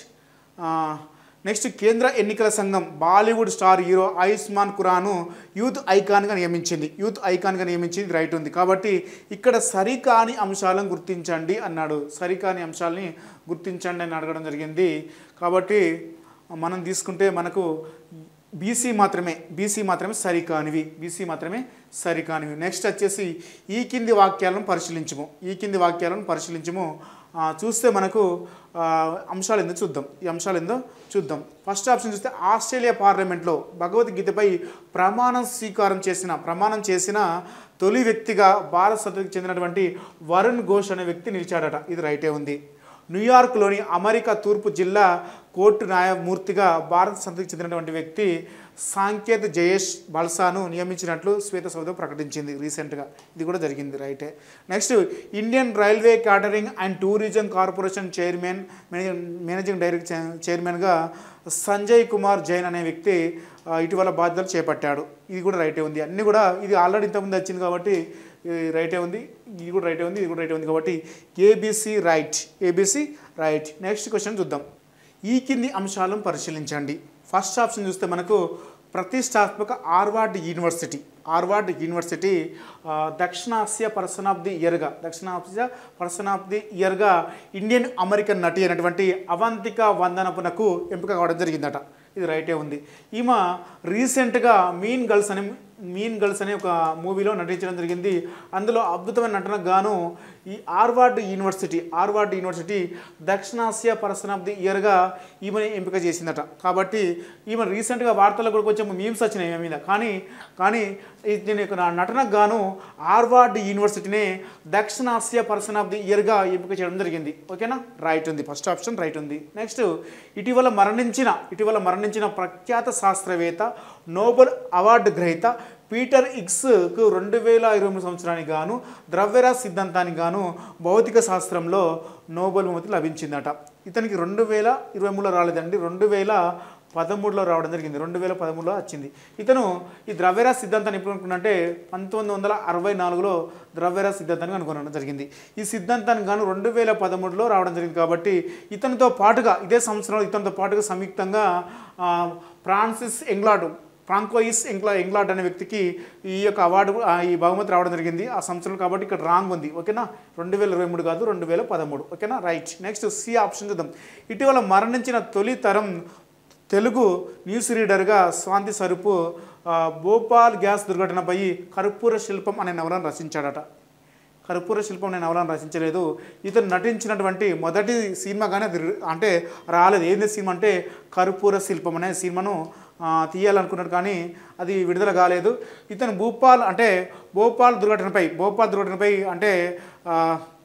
నెక్స్ట్ కేంద్ర ఎన్నికల సంఘం Bollywood star hero Ayushmann Khurrana youth ఐకాన్గా నియమించింది యూత్ ఐకాన్గా నియమించింది ఇది రైట్ ఉంది కాబట్టి ఇక్కడ సరికాని అంశాలను గుర్తించండి అన్నాడు సరికాని అంశాలని గుర్తించండి అని అడగడం జరిగింది కాబట్టి మనం తీసుకుంటే మనకు బీసీ మాత్రమే బీసీ మాత్రమే సరికానివి బీసీ మాత్రమే సరికానివి నెక్స్ట్ వచ్చేసి ఈ కింది వాక్యాలను పరిశీలించము ఈ కింది వాక్యాలను పరిశీలించము ఆ, చూస్తే మనకు ఆ, అంశాలు ఏందో చూద్దాం ఈ అంశాలు ఏందో చూద్దాం ఫస్ట్ ఆప్షన్ చూస్తే ఆస్ట్రేలియా పార్లమెంట్లో భగవద్గీతపై ప్రమాణం స్వీకారం చేసిన ప్రమాణం చేసిన తొలి వ్యక్తిగా భారత సభకు చెందినటువంటి వరుణ్ ఘోష్ అనే వ్యక్తి నిలిచాడట ఇది రైటే ఉంది న్యూయార్క్లోని అమెరికా తూర్పు జిల్లా కోర్టు న్యాయమూర్తిగా భారత సంతతికి చెందినటువంటి వ్యక్తి సాంకేత్ జయేష్ బల్సాను నియమించినట్లు శ్వేతసౌధ ప్రకటించింది రీసెంట్గా ఇది కూడా జరిగింది రైటే next Indian railway catering and tourism corporation chairman managing managing director చై- చైర్మన్గా సంజయ్ కుమార్ జైన్ అనే వ్యక్తి ఆ, ఇటీవల బాధ్యతలు చేపట్టాడు ఇది కూడా రైటే ఉంది అన్నీ కూడా ఇది ఆల్రెడీ ఇంతకుముందు వచ్చింది కాబట్టి ఇది రైటే ఉంది ఇది కూడా రైటే ఉంది ఇది కూడా రైటే ఉంది కాబట్టి ABC right ABC right next question చూద్దాం ఈ కింది అంశాలను పరిశీలించండి ఫస్ట్ ఆప్షన్ చూస్తే మనకు ప్రతిష్టాత్మక హార్వార్డ్ యూనివర్సిటీ హార్వార్డ్ యూనివర్సిటీ ఆ, దక్షిణాసియా పర్సన్ ఆఫ్ ది ఇయర్గా దక్షిణాసియా పర్సన్ ఆఫ్ ది ఇయర్గా ఇండియన్ అమెరికన్ నటి అయినటువంటి అవంతిక వందనపునకు ఎంపిక కావడం జరిగిందట ఇది రైటే ఉంది ఈమె రీసెంట్గా మీన్ గర్ల్స్ అనే మీన్ గర్ల్స్ అనే ఒక మూవీలో నటించడం జరిగింది అందులో అద్భుతమైన నటనకు గాను ఈ హార్వార్డ్ యూనివర్సిటీ హార్వార్డ్ యూనివర్సిటీ దక్షిణాసియా పర్సన్ ఆఫ్ ది ఇయర్గా ఈమెని ఎంపిక చేసిందట కాబట్టి ఈమె రీసెంట్గా వార్తల్లో కూడా కొంచెం మీమ్స్ వచ్చినాయి ఈమె మీద కానీ కానీ ఈ దీని యొక్క నా నటనకు గాను హార్వార్డ్ యూనివర్సిటీనే దక్షిణాసియా పర్సన్ ఆఫ్ ది ఇయర్గా ఎంపిక చేయడం జరిగింది ఓకేనా రైట్ ఉంది ఫస్ట్ ఆప్షన్ రైట్ ఉంది నెక్స్ట్ ఇటీవల మరణించిన ఇటీవల మరణించిన ప్రఖ్యాత శాస్త్రవేత్త నోబెల్ అవార్డు గ్రహీత పీటర్ ఇగ్స్కు రెండు వేల ఇరవై మూడు సంవత్సరానికి గాను ద్రవ్యరాశి సిద్ధాంతానికి గాను భౌతిక శాస్త్రంలో నోబెల్ బహుమతి లభించిందట ఇతనికి రెండు వేల ఇరవై మూడులో రాలేదండి రెండు వేల పదమూడులో రావడం జరిగింది రెండు వేల పదమూడులో వచ్చింది ఇతను ఈ ద్రవ్యరాశి సిద్ధాంతాన్ని ఎప్పుడు అనుకున్నంటే పంతొమ్మిది వందల అరవై నాలుగులో ద్రవ్యరాశి సిద్ధాంతాన్ని అనుకోవడం జరిగింది ఈ సిద్ధాంతానికి గాను రెండు వేల పదమూడులో రావడం జరిగింది కాబట్టి ఇతనితో పాటుగా ఇదే సంవత్సరంలో ఇతనితో పాటుగా సంయుక్తంగా ఆ, ఫ్రాన్సిస్ ఎంగ్లాడ్ ఫ్రాంకోయిస్ ఎంగ్లా ఎంగ్లాడ్ అనే వ్యక్తికి ఈ యొక్క అవార్డు ఆ, ఈ బహుమతి రావడం జరిగింది ఆ సంవత్సరం కాబట్టి ఇక్కడ రాంగ్ ఉంది ఓకేనా రెండు వేల ఇరవై మూడు కాదు రెండు వేల పదమూడు ఓకేనా రైట్ నెక్స్ట్ సి ఆప్షన్ చూద్దాం ఇటీవల మరణించిన తొలి తరం తెలుగు న్యూస్ రీడర్గా స్వాంతి సరుపు ఆ, భోపాల్ గ్యాస్ దుర్ఘటనపై కర్పూర శిల్పం అనే నవలను రచించాడట కర్పూర శిల్పం నేను ఎవరైనా రచించలేదు ఇతను నటించినటువంటి మొదటి సినిమాగానే అది రి- అంటే రాలేదు ఏంది సినిమా అంటే కర్పూర శిల్పం అనే సినిమాను ఆ, తీయాలనుకున్నాడు కానీ అది విడుదల కాలేదు ఇతను భూపాల్ అంటే భోపాల్ దుర్ఘటనపై భోపాల్ దుర్ఘటనపై అంటే ఆ,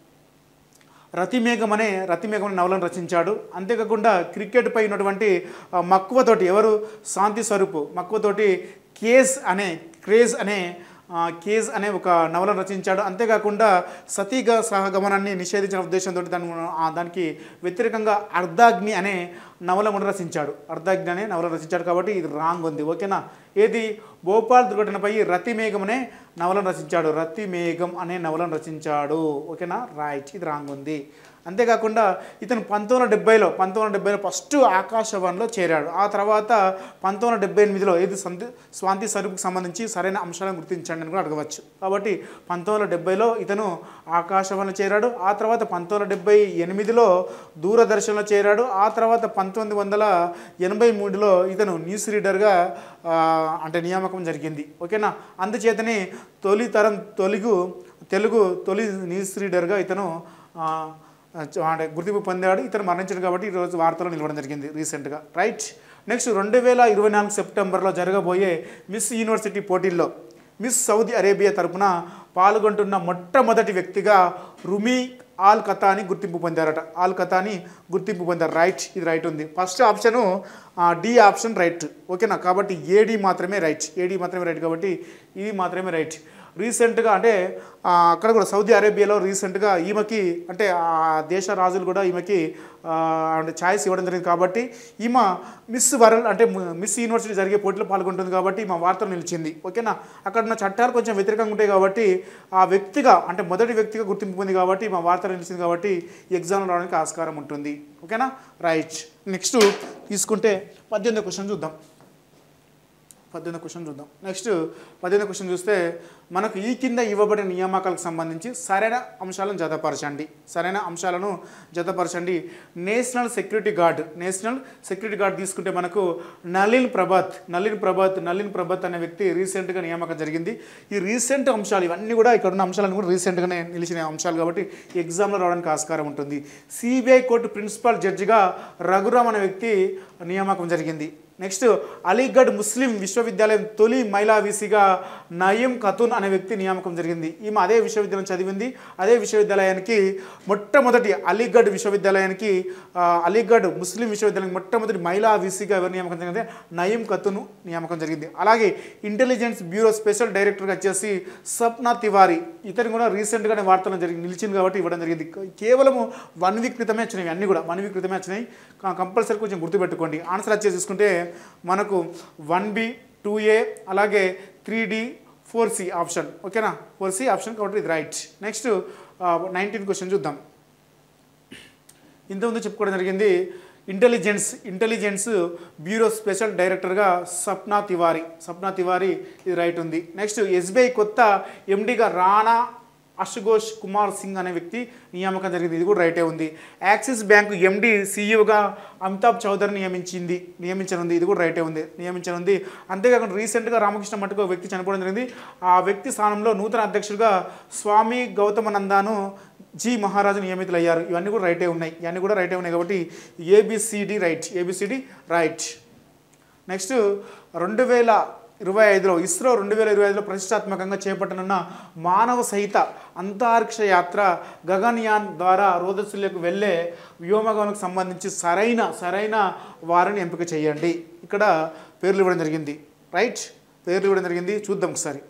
రతిమేఘం అనే రతిమేఘం అనే నవలను రచించాడు అంతేకాకుండా క్రికెట్పై ఉన్నటువంటి ఆ, మక్కువతోటి ఎవరు శాంతి స్వరూపు మక్కువతోటి కేజ్ అనే క్రేజ్ అనే ఆ, కేజ్ అనే ఒక నవలను రచించాడు అంతేకాకుండా సతీగా సహగమనాన్ని నిషేధించిన ఉద్దేశంతో దాని ఆ, దానికి వ్యతిరేకంగా అర్ధాగ్ని అనే నవల కూడా రచించాడు అర్ధాగ్ని అనే నవల రచించాడు కాబట్టి ఇది రాంగ్ ఉంది ఓకేనా ఏది భోపాల్ దుర్ఘటనపై రతిమేఘం అనే నవలను రచించాడు రతిమేఘం అనే నవలను రచించాడు ఓకేనా రైట్ ఇది రాంగ్ ఉంది అంతేకాకుండా ఇతను పంతొమ్మిది వందల డెబ్బైలో పంతొమ్మిది వందల డెబ్బైలో ఫస్ట్ ఆకాశవాణిలో చేరాడు ఆ తర్వాత పంతొమ్మిది వందల డెబ్బై ఎనిమిదిలో ఇది సంతి స్వాంతి స్వరూపుకి సంబంధించి సరైన అంశాలను గుర్తించండి అని కూడా అడగవచ్చు కాబట్టి పంతొమ్మిది వందల డెబ్బైలో ఇతను ఆకాశవాణిలో చేరాడు ఆ తర్వాత పంతొమ్మిది వందల డెబ్బై ఎనిమిదిలో దూరదర్శన్లో చేరాడు ఆ తర్వాత పంతొమ్మిది వందల ఎనభై మూడులో ఇతను న్యూస్ రీడర్గా ఆ, అంటే నియామకం జరిగింది ఓకేనా అందుచేతనే తొలి తరం తెలుగు తెలుగు తొలి న్యూస్ రీడర్గా ఇతను ఆ, చ- అంటే గుర్తింపు పొందాడు ఇతను మరణించాడు కాబట్టి ఈరోజు వార్తలో నిలవడం జరిగింది రీసెంట్గా రైట్ నెక్స్ట్ రెండు వేల ఇరవై నాలుగు సెప్టెంబర్లో జరగబోయే మిస్ యూనివర్సిటీ పోటీల్లో మిస్ సౌదీ అరేబియా తరపున పాల్గొంటున్న మొట్టమొదటి వ్యక్తిగా రుమి ఆల్ కథాని గుర్తింపు పొందారట ఆల్ కథాని గుర్తింపు పొందారు రైట్ ఇది రైట్ ఉంది first option D option right ఓకేనా కాబట్టి ఏడి మాత్రమే రైట్ ఏడి మాత్రమే రైట్ కాబట్టి ఇది మాత్రమే రైట్ రీసెంట్గా అంటే ఆ, అక్కడ కూడా సౌదీ అరేబియాలో రీసెంట్గా ఈమెకి అంటే ఆ దేశ రాజులు కూడా ఈమెకి ఆ, అంటే ఛాయిస్ ఇవ్వడం జరిగింది కాబట్టి ఈమె మిస్ వరల్డ్ అంటే ము- మిస్ యూనివర్సిటీ జరిగే పోటీలో పాల్గొంటుంది కాబట్టి ఈమె వార్తలు నిలిచింది ఓకేనా అక్కడ ఉన్న చట్టాలు కొంచెం వ్యతిరేకంగా ఉంటాయి కాబట్టి ఆ వ్యక్తిగా అంటే మొదటి వ్యక్తిగా గుర్తింపు పొంది కాబట్టి మా వార్త నిలిచింది కాబట్టి ఎగ్జామ్ రావడానికి ఆస్కారం ఉంటుంది ఓకేనా రైట్ నెక్స్ట్ తీసుకుంటే పద్దెనిమిది క్వశ్చన్ చూద్దాం పద్దెనిమిది క్వశ్చన్ చూద్దాం నెక్స్ట్ పద్దెనిమిది క్వశ్చన్ చూస్తే మనకు ఈ కింద ఇవ్వబడిన నియామకాలకు సంబంధించి సరైన అంశాలను జతపరచండి సరైన అంశాలను జతపరచండి national security guard national security guard తీసుకుంటే మనకు నలిన్ ప్రభాత్ నలిన్ ప్రభాత్ నలిన్ ప్రభాత్ అనే వ్యక్తి రీసెంట్గా నియామకం జరిగింది ఈ రీసెంట్ అంశాలు ఇవన్నీ కూడా ఇక్కడ ఉన్న అంశాలను కూడా రీసెంట్గానే నిలిచిన అంశాలు కాబట్టి ఎగ్జామ్లో రావడానికి ఆస్కారం ఉంటుంది సిబిఐ కోర్టు ప్రిన్సిపల్ జడ్జిగా రఘురామ్ అనే వ్యక్తి నియామకం జరిగింది నెక్స్ట్ అలీగఢ్ ముస్లిం విశ్వవిద్యాలయం తొలి మహిళా వీసీగా నయీం ఖతూన్ అనే వ్యక్తి నియామకం జరిగింది ఈమె అదే విశ్వవిద్యాలయం చదివింది అదే విశ్వవిద్యాలయానికి మొట్టమొదటి అలీగఢ్ విశ్వవిద్యాలయానికి ఆ, అలీగఢ్ ముస్లిం విశ్వవిద్యాలయం మొట్టమొదటి మహిళా వీసీగా ఎవరు నియామకం జరిగింది నయీం ఖతూన్ నియామకం జరిగింది అలాగే ఇంటెలిజెన్స్ బ్యూరో స్పెషల్ డైరెక్టర్గా వచ్చేసి సప్నా తివారీ ఇతను కూడా రీసెంట్గానే వార్తలు జరిగి నిలిచింది కాబట్టి ఇవ్వడం జరిగింది కేవలం వన్ వీక్ క్రితమే వచ్చినాయి అన్నీ కూడా వన్ వీక్ క్రితమే వచ్చినాయి కంపల్సరీ కొంచెం గుర్తుపెట్టుకోండి ఆన్సర్ వచ్చేసి చూసుకుంటే మనకు వన్ బి టూ ఏ అలాగే three D four C option ఓకేనా ఫోర్ సి ఆప్షన్ కాబట్టి ఇది రైట్ నెక్స్ట్ నైన్టీన్ క్వశ్చన్ చూద్దాం ఇంతకుముందు చెప్పుకోవడం జరిగింది ఇంటెలిజెన్స్ ఇంటెలిజెన్స్ బ్యూరో స్పెషల్ డైరెక్టర్గా సప్నా తివారీ సప్నా తివారీ ఇది రైట్ ఉంది నెక్స్ట్ ఎస్బీఐ కొత్త ఎండిగా రాణా అశుఘోష్ కుమార్ సింగ్ అనే వ్యక్తి నియామకం జరిగింది ఇది కూడా రైటే ఉంది యాక్సిస్ బ్యాంకు ఎండి సీఈఓగా అమితాబ్ చౌదరి నియమించింది నియమించనుంది ఇది కూడా రైటే ఉంది నియమించనుంది అంతేకాకుండా రీసెంట్గా రామకృష్ణ మట్టుకు ఒక వ్యక్తి చనిపోవడం జరిగింది ఆ వ్యక్తి స్థానంలో నూతన అధ్యక్షుడిగా స్వామి గౌతమానందాను జీ మహారాజు నియమితులయ్యారు ఇవన్నీ కూడా రైటే ఉన్నాయి ఇవన్నీ కూడా రైటే ఉన్నాయి కాబట్టి ABCD right ABCD right next రెండు వేల ఇరవై ఐదులో ఇస్రో రెండు వేల ఇరవై ఐదులో ప్రతిష్టాత్మకంగా చేపట్టనున్న మానవ సహిత అంతరిక్ష యాత్ర గగన్యాన్ ద్వారా రోదస్సులకు వెళ్ళే వ్యోమగమనకు సంబంధించి సరైన సరైన వారిని ఎంపిక చేయండి ఇక్కడ పేర్లు ఇవ్వడం జరిగింది రైట్ పేర్లు ఇవ్వడం జరిగింది చూద్దాం ఒకసారి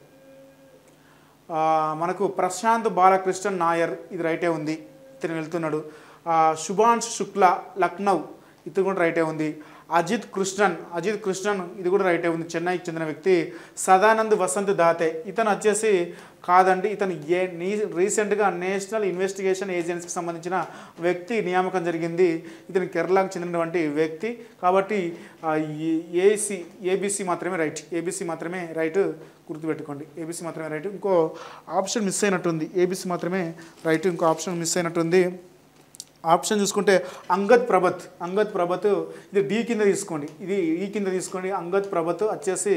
ఆ, మనకు ప్రశాంత్ బాలకృష్ణన్ నాయర్ ఇది రైటే ఉంది ఇతను వెళ్తున్నాడు ఆ, శుభాంశ్ శుక్ల లక్నౌ ఇతను కూడా రైటే ఉంది అజిత్ కృష్ణన్ అజిత్ కృష్ణన్ ఇది కూడా రైటే ఉంది చెన్నైకి చెందిన వ్యక్తి సదానంద్ వసంత్ దాతే ఇతను వచ్చేసి కాదండి ఇతను ఏ నీ రీసెంట్గా నేషనల్ ఇన్వెస్టిగేషన్ ఏజెన్సీకి సంబంధించిన వ్యక్తి నియామకం జరిగింది ఇతను కేరళకు చెందినటువంటి వ్యక్తి కాబట్టి ఆ, ఏ- ఏసీ ఏబీసీ మాత్రమే రైట్ ఏబీసీ మాత్రమే రైట్ గుర్తుపెట్టుకోండి ఏబీసీ మాత్రమే రైట్ ఇంకో ఆప్షన్ మిస్ అయినట్టుంది ఏబీసీ మాత్రమే రైట్ ఇంకో ఆప్షన్ మిస్ అయినట్టుంది ఆప్షన్ చూసుకుంటే అంగద్ ప్రభత్ అంగద్ ప్రభత్ ఇది డి కింద తీసుకోండి ఇది ఈ కింద తీసుకోండి అంగద్ ప్రభత్ వచ్చేసి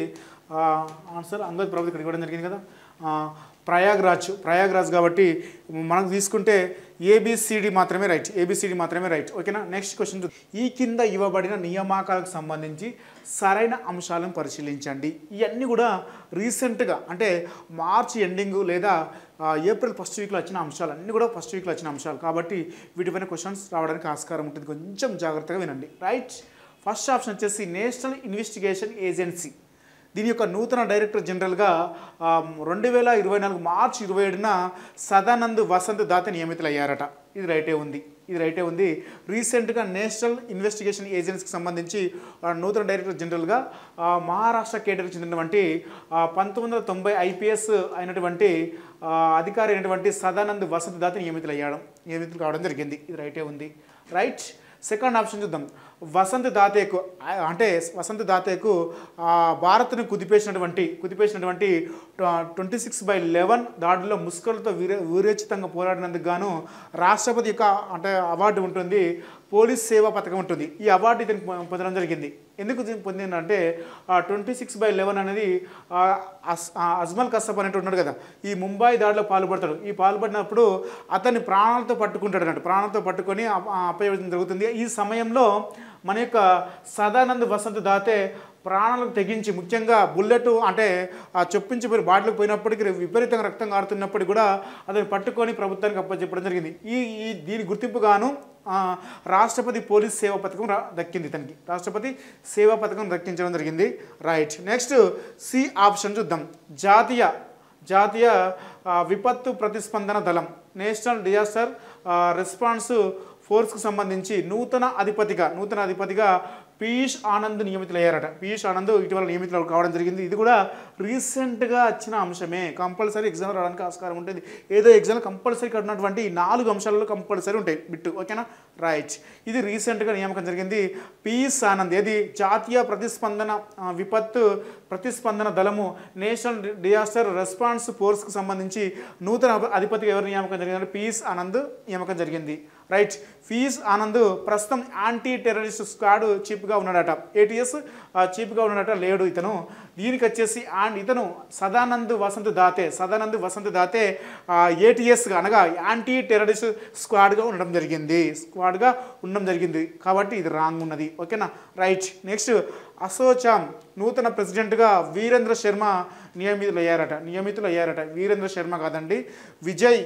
ఆన్సర్ అంగద్ ప్రభత్ ఇక్కడ ఇవ్వడం జరిగింది కదా ఆ, ప్రయాగ్రాజ్ ప్రయాగ్రాజ్ కాబట్టి మనకు తీసుకుంటే ఏబిసిడి మాత్రమే రైట్ ఏబిసిడి మాత్రమే రైట్ ఓకేనా నెక్స్ట్ క్వశ్చన్ ఈ కింద ఇవ్వబడిన నియామకాలకు సంబంధించి సరైన అంశాలను పరిశీలించండి ఇవన్నీ కూడా రీసెంట్గా అంటే మార్చ్ ఎండింగ్ లేదా ఆ, ఏప్రిల్ ఫస్ట్ వీక్లో వచ్చిన అంశాలు అన్నీ కూడా ఫస్ట్ వీక్లో వచ్చిన అంశాలు కాబట్టి వీటిపైన క్వశ్చన్స్ రావడానికి ఆస్కారం ఉంటుంది కొంచెం జాగ్రత్తగా వినండి రైట్ ఫస్ట్ ఆప్షన్ వచ్చేసి నేషనల్ ఇన్వెస్టిగేషన్ ఏజెన్సీ దీని యొక్క నూతన డైరెక్టర్ జనరల్గా రెండు వేల ఇరవై నాలుగు మార్చి ఇరవై ఏడున సదానంద్ వసంత్ దాత నియమితులయ్యారట ఇది రైటే ఉంది ఇది రైటే ఉంది రీసెంట్గా నేషనల్ ఇన్వెస్టిగేషన్ ఏజెన్సీకి సంబంధించి ఆ, నూతన డైరెక్టర్ జనరల్గా ఆ, మహారాష్ట్ర కేటర్కి చెందినటువంటి ఆ, పంతొమ్మిది వందల తొంభై ఐపీఎస్ అయినటువంటి ఆ, అధికారి అయినటువంటి సదానంద్ వసంత్ దాత నియమితులయ్యడం నియమితులు కావడం జరిగింది ఇది రైటే ఉంది రైట్ సెకండ్ ఆప్షన్ చూద్దాం వసంత్ దాతేకు ఆ, అంటే వసంత్ దాతేకు ఆ, భారత్ను కుదిపేసినటువంటి కుదిపేసినటువంటి ట్వంటీ సిక్స్ బై లెవెన్ దాడుల్లో ముస్కలతో వీర వీరోచితంగా పోరాడినందుకు గాను రాష్ట్రపతి యొక్క అంటే అవార్డు ఉంటుంది పోలీస్ సేవా పథకం ఉంటుంది ఈ అవార్డు ఇతనికి పొ- పొందడం జరిగింది ఎందుకు దీన్ని పొందిందంటే ట్వంటీ సిక్స్ బై లెవెన్ అనేది ఆ, అస్ ఆ, అజ్మల్ కసబ్ అనేటి ఉన్నాడు కదా ఈ ముంబై దాడిలో పాల్పడతాడు ఈ పాల్పడినప్పుడు అతన్ని ప్రాణాలతో పట్టుకుంటాడు అన్నట్టు ప్రాణాలతో పట్టుకొని అప- ఆ, అపయోగించడం జరుగుతుంది ఈ సమయంలో మన యొక్క సదానంద్ వసంత్ దాతే ప్రాణాలకు తెగించి ముఖ్యంగా బుల్లెట్ అంటే ఆ చొప్పించిపోయి బాటిలకు పోయినప్పటికీ విపరీతంగా రక్తం కారుతున్నప్పటికీ కూడా అతను పట్టుకొని ప్రభుత్వానికి అప్పచెప్పడం జరిగింది ఈ ఈ దీని గుర్తింపుగాను ఆ, రాష్ట్రపతి పోలీస్ సేవా పథకం రా దక్కింది ఇతనికి రాష్ట్రపతి సేవా పథకం దక్కించడం జరిగింది రైట్ నెక్స్ట్ సి ఆప్షన్ చూద్దాం జాతీయ జాతీయ ఆ, విపత్తు ప్రతిస్పందన దళం నేషనల్ డిజాస్టర్ ఆ, రెస్పాన్స్ ఫోర్స్కు సంబంధించి నూతన అధిపతిగా నూతన అధిపతిగా పీయూష్ ఆనంద్ నియమితులయ్యారట పీయూష్ ఆనంద్ ఇటీవల నియమితులు కావడం జరిగింది ఇది కూడా రీసెంట్గా వచ్చిన అంశమే కంపల్సరీ ఎగ్జామ్ రావడానికి ఆస్కారం ఉంటుంది ఏదో ఎగ్జామ్ కంపల్సరీ ఉన్నటువంటి ఈ నాలుగు అంశాలలో కంపల్సరీ ఉంటాయి బిట్టు ఓకేనా రైట్ ఇది రీసెంట్గా నియామకం జరిగింది పీయూష్ ఆనంద్ ఏది జాతీయ ప్రతిస్పందన ఆ, విపత్తు ప్రతిస్పందన దళము నేషనల్ డిజాస్టర్ రెస్పాన్స్ ఫోర్స్కి సంబంధించి నూతన అధిపతిగా ఎవరు నియామకం జరిగిందంటే పీయూష్ ఆనంద్ నియామకం జరిగింది రైట్ ఫీజ్ ఆనంద్ ప్రస్తుతం యాంటీ టెర్రరిస్ట్ స్క్వాడ్ చీఫ్గా ఉన్నాడట ఏటీఎస్ చీఫ్గా ఉన్నాడట లేడు ఇతను దీనికి వచ్చేసి అండ్ ఇతను సదానంద్ వసంత్ దాతే సదానంద్ వసంత్ దాతే ఏటీఎస్గా అనగా యాంటీ టెర్రరిస్ట్ స్క్వాడ్గా ఉండడం జరిగింది స్క్వాడ్గా ఉండడం జరిగింది కాబట్టి ఇది రాంగ్ ఉన్నది ఓకేనా రైట్ నెక్స్ట్ అసోచామ్ నూతన ప్రెసిడెంట్గా వీరేంద్ర శర్మ నియమితులు అయ్యారట నియమితులు అయ్యారట వీరేంద్ర శర్మ కాదండి విజయ్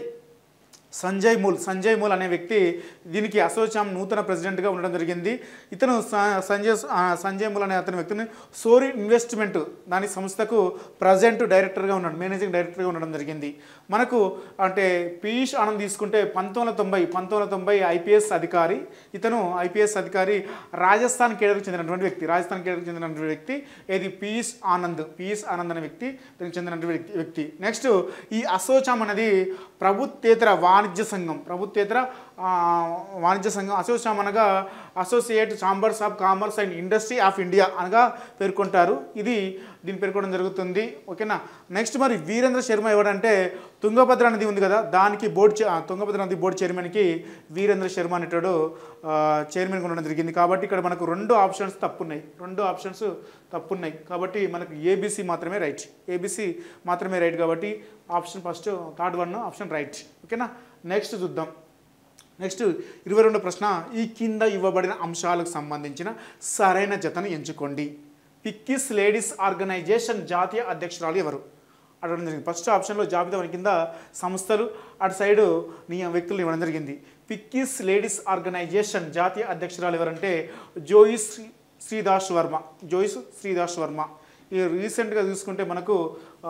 సంజయ్ మూల్ సంజయ్ మూల్ అనే వ్యక్తి దీనికి అసోచామ్ నూతన ప్రెసిడెంట్గా ఉండడం జరిగింది ఇతను స- సంజయ్ ఆ, సంజయ్ మూల్ అనే అతని వ్యక్తిని సోరీ ఇన్వెస్ట్మెంట్ దాని సంస్థకు ప్రజెంట్ డైరెక్టర్గా ఉన్నాడు మేనేజింగ్ డైరెక్టర్గా ఉండడం జరిగింది మనకు అంటే పీయూష్ ఆనంద్ తీసుకుంటే పంతొమ్మిది వందల తొంభై పంతొమ్మిది వందల తొంభై ఐపీఎస్ అధికారి ఇతను ఐపీఎస్ అధికారి రాజస్థాన్ కేడర్కి చెందినటువంటి వ్యక్తి రాజస్థాన్ కేడర్కి చెందినటువంటి వ్యక్తి ఏది పీయూష్ ఆనంద్ పీయూష్ ఆనంద్ అనే వ్యక్తి దీనికి చెందినటువంటి వ్యక్తి వ్యక్తి నెక్స్ట్ ఈ అసోచామ్ అనేది ప్రభుత్వేతర వాణి వాణిజ్య సంఘం ప్రభుత్వేతర ఆ, వాణిజ్య సంఘం అసోసియామ్ అనగా associate chambers of commerce and industry of India అనగా పేర్కొంటారు ఇది దీన్ని పేర్కొనడం జరుగుతుంది ఓకేనా నెక్స్ట్ మరి వీరేంద్ర శర్మ ఎవరంటే తుంగభద్ర నది ఉంది కదా దానికి బోర్డు చే- ఆ, తుంగభద్ర నది బోర్డు చైర్మన్కి వీరేంద్ర శర్మ అనేటాడు చైర్మన్గా ఉండడం జరిగింది కాబట్టి ఇక్కడ మనకు రెండు ఆప్షన్స్ తప్పున్నాయి రెండు ఆప్షన్స్ తప్పున్నాయి కాబట్టి మనకు ఏబీసీ మాత్రమే రైట్ ఏబీసీ మాత్రమే రైట్ కాబట్టి option first third one option right ఓకేనా నెక్స్ట్ చూద్దాం నెక్స్ట్ ఇరవై రెండో ప్రశ్న ఈ కింద ఇవ్వబడిన అంశాలకు సంబంధించిన సరైన జతను ఎంచుకోండి పిక్కిస్ లేడీస్ ఆర్గనైజేషన్ జాతీయ అధ్యక్షురాలు ఎవరు అడగడం జరిగింది ఫస్ట్ ఆప్షన్లో జాబితా వారి కింద సంస్థలు అటు సైడు నీ వ్యక్తులు ఇవ్వడం జరిగింది పిక్కిస్ లేడీస్ ఆర్గనైజేషన్ జాతీయ అధ్యక్షురాలు ఎవరంటే జోయిస్ శ్రీ- శ్రీదాస్ వర్మ జోయిస్ శ్రీదాస్ వర్మ ఈ రీసెంట్గా చూసుకుంటే మనకు ఆ,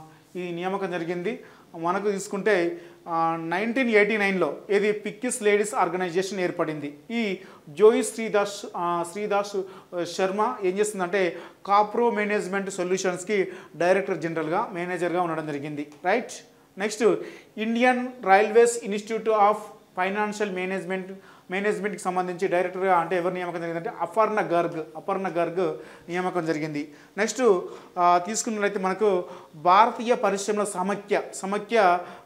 ఈ నియామకం జరిగింది మనకు తీసుకుంటే నైన్టీన్ ఎయిటీ నైన్లో ఇది పిక్కిస్ లేడీస్ ఆర్గనైజేషన్ ఏర్పడింది ఈ జోయి శ్రీదాస్ ఆ, శ్రీదాస్ ఆ, శర్మ ఏం చేస్తుందంటే కాప్రో మేనేజ్మెంట్ సొల్యూషన్స్కి డైరెక్టర్ జనరల్గా మేనేజర్గా ఉండడం జరిగింది right next Indian railways institute of financial management మేనేజ్మెంట్కి సంబంధించి డైరెక్టర్గా అంటే ఎవరు నియామకం జరిగిందంటే అపర్ణ గర్గ్ అపర్ణ గర్గ్ నియామకం జరిగింది నెక్స్ట్ ఆ, తీసుకున్నట్లయితే మనకు భారతీయ పరిశ్రమల సమైక్య సమైక్య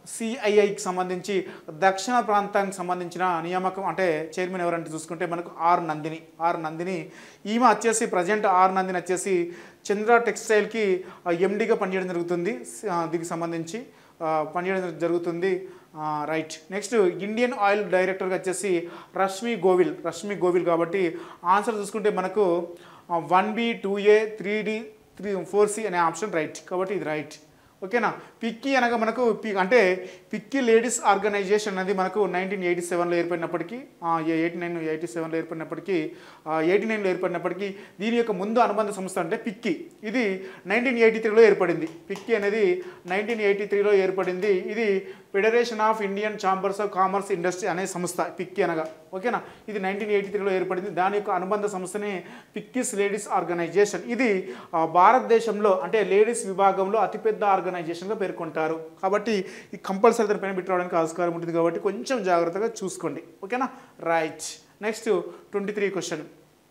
సిఐఐకి సంబంధించి దక్షిణ ప్రాంతానికి సంబంధించిన నియామకం అంటే చైర్మన్ ఎవరంటే చూసుకుంటే మనకు ఆర్ నందిని ఆర్ నందిని ఈమె వచ్చేసి ప్రజెంట్ ఆర్ నందిని వచ్చేసి చంద్ర టెక్స్టైల్కి ఎండీగా పనిచేయడం జరుగుతుంది ఆ, దీనికి సంబంధించి ఆ, పనిచేయడం జరుగుతుంది రైట్ నెక్స్ట్ ఇండియన్ ఆయిల్ డైరెక్టర్గా వచ్చేసి రష్మి గోవిల్ రష్మి గోవిల్ కాబట్టి ఆన్సర్ చూసుకుంటే మనకు one B two A three D three four C అనే ఆప్షన్ రైట్ కాబట్టి ఇది రైట్ ఓకేనా పిక్కి అనగా మనకు పి అంటే పిక్కి లేడీస్ ఆర్గనైజేషన్ అనేది మనకు నైన్టీన్ ఎయిటీ సెవెన్లో ఏర్పడినప్పటికీ ఎయిటీ నైన్ ఎయిటీ సెవెన్లో ఏర్పడినప్పటికీ ఎయిటీ నైన్లో ఏర్పడినప్పటికీ దీని యొక్క ముందు అనుబంధ సంస్థ అంటే పిక్కి ఇది నైన్టీన్ ఎయిటీ త్రీలో ఏర్పడింది పిక్కి అనేది నైన్టీన్ ఎయిటీ త్రీలో ఏర్పడింది ఇది federation of Indian chambers of commerce industry అనే సంస్థ పిక్కి అనగా ఓకేనా ఇది నైన్టీన్ ఎయిటీ త్రీలో ఏర్పడింది దాని యొక్క అనుబంధ సంస్థనే పిక్కిస్ లేడీస్ ఆర్గనైజేషన్ ఇది ఆ, భారతదేశంలో అంటే లేడీస్ విభాగంలో అతిపెద్ద ఆర్గనైజేషన్గా పేర్కొంటారు కాబట్టి ఈ కంపల్సరీ దానిపైన పెట్టి రావడానికి ఆస్కారం ఉంటుంది కాబట్టి కొంచెం జాగ్రత్తగా చూసుకోండి ఓకేనా right next twenty three question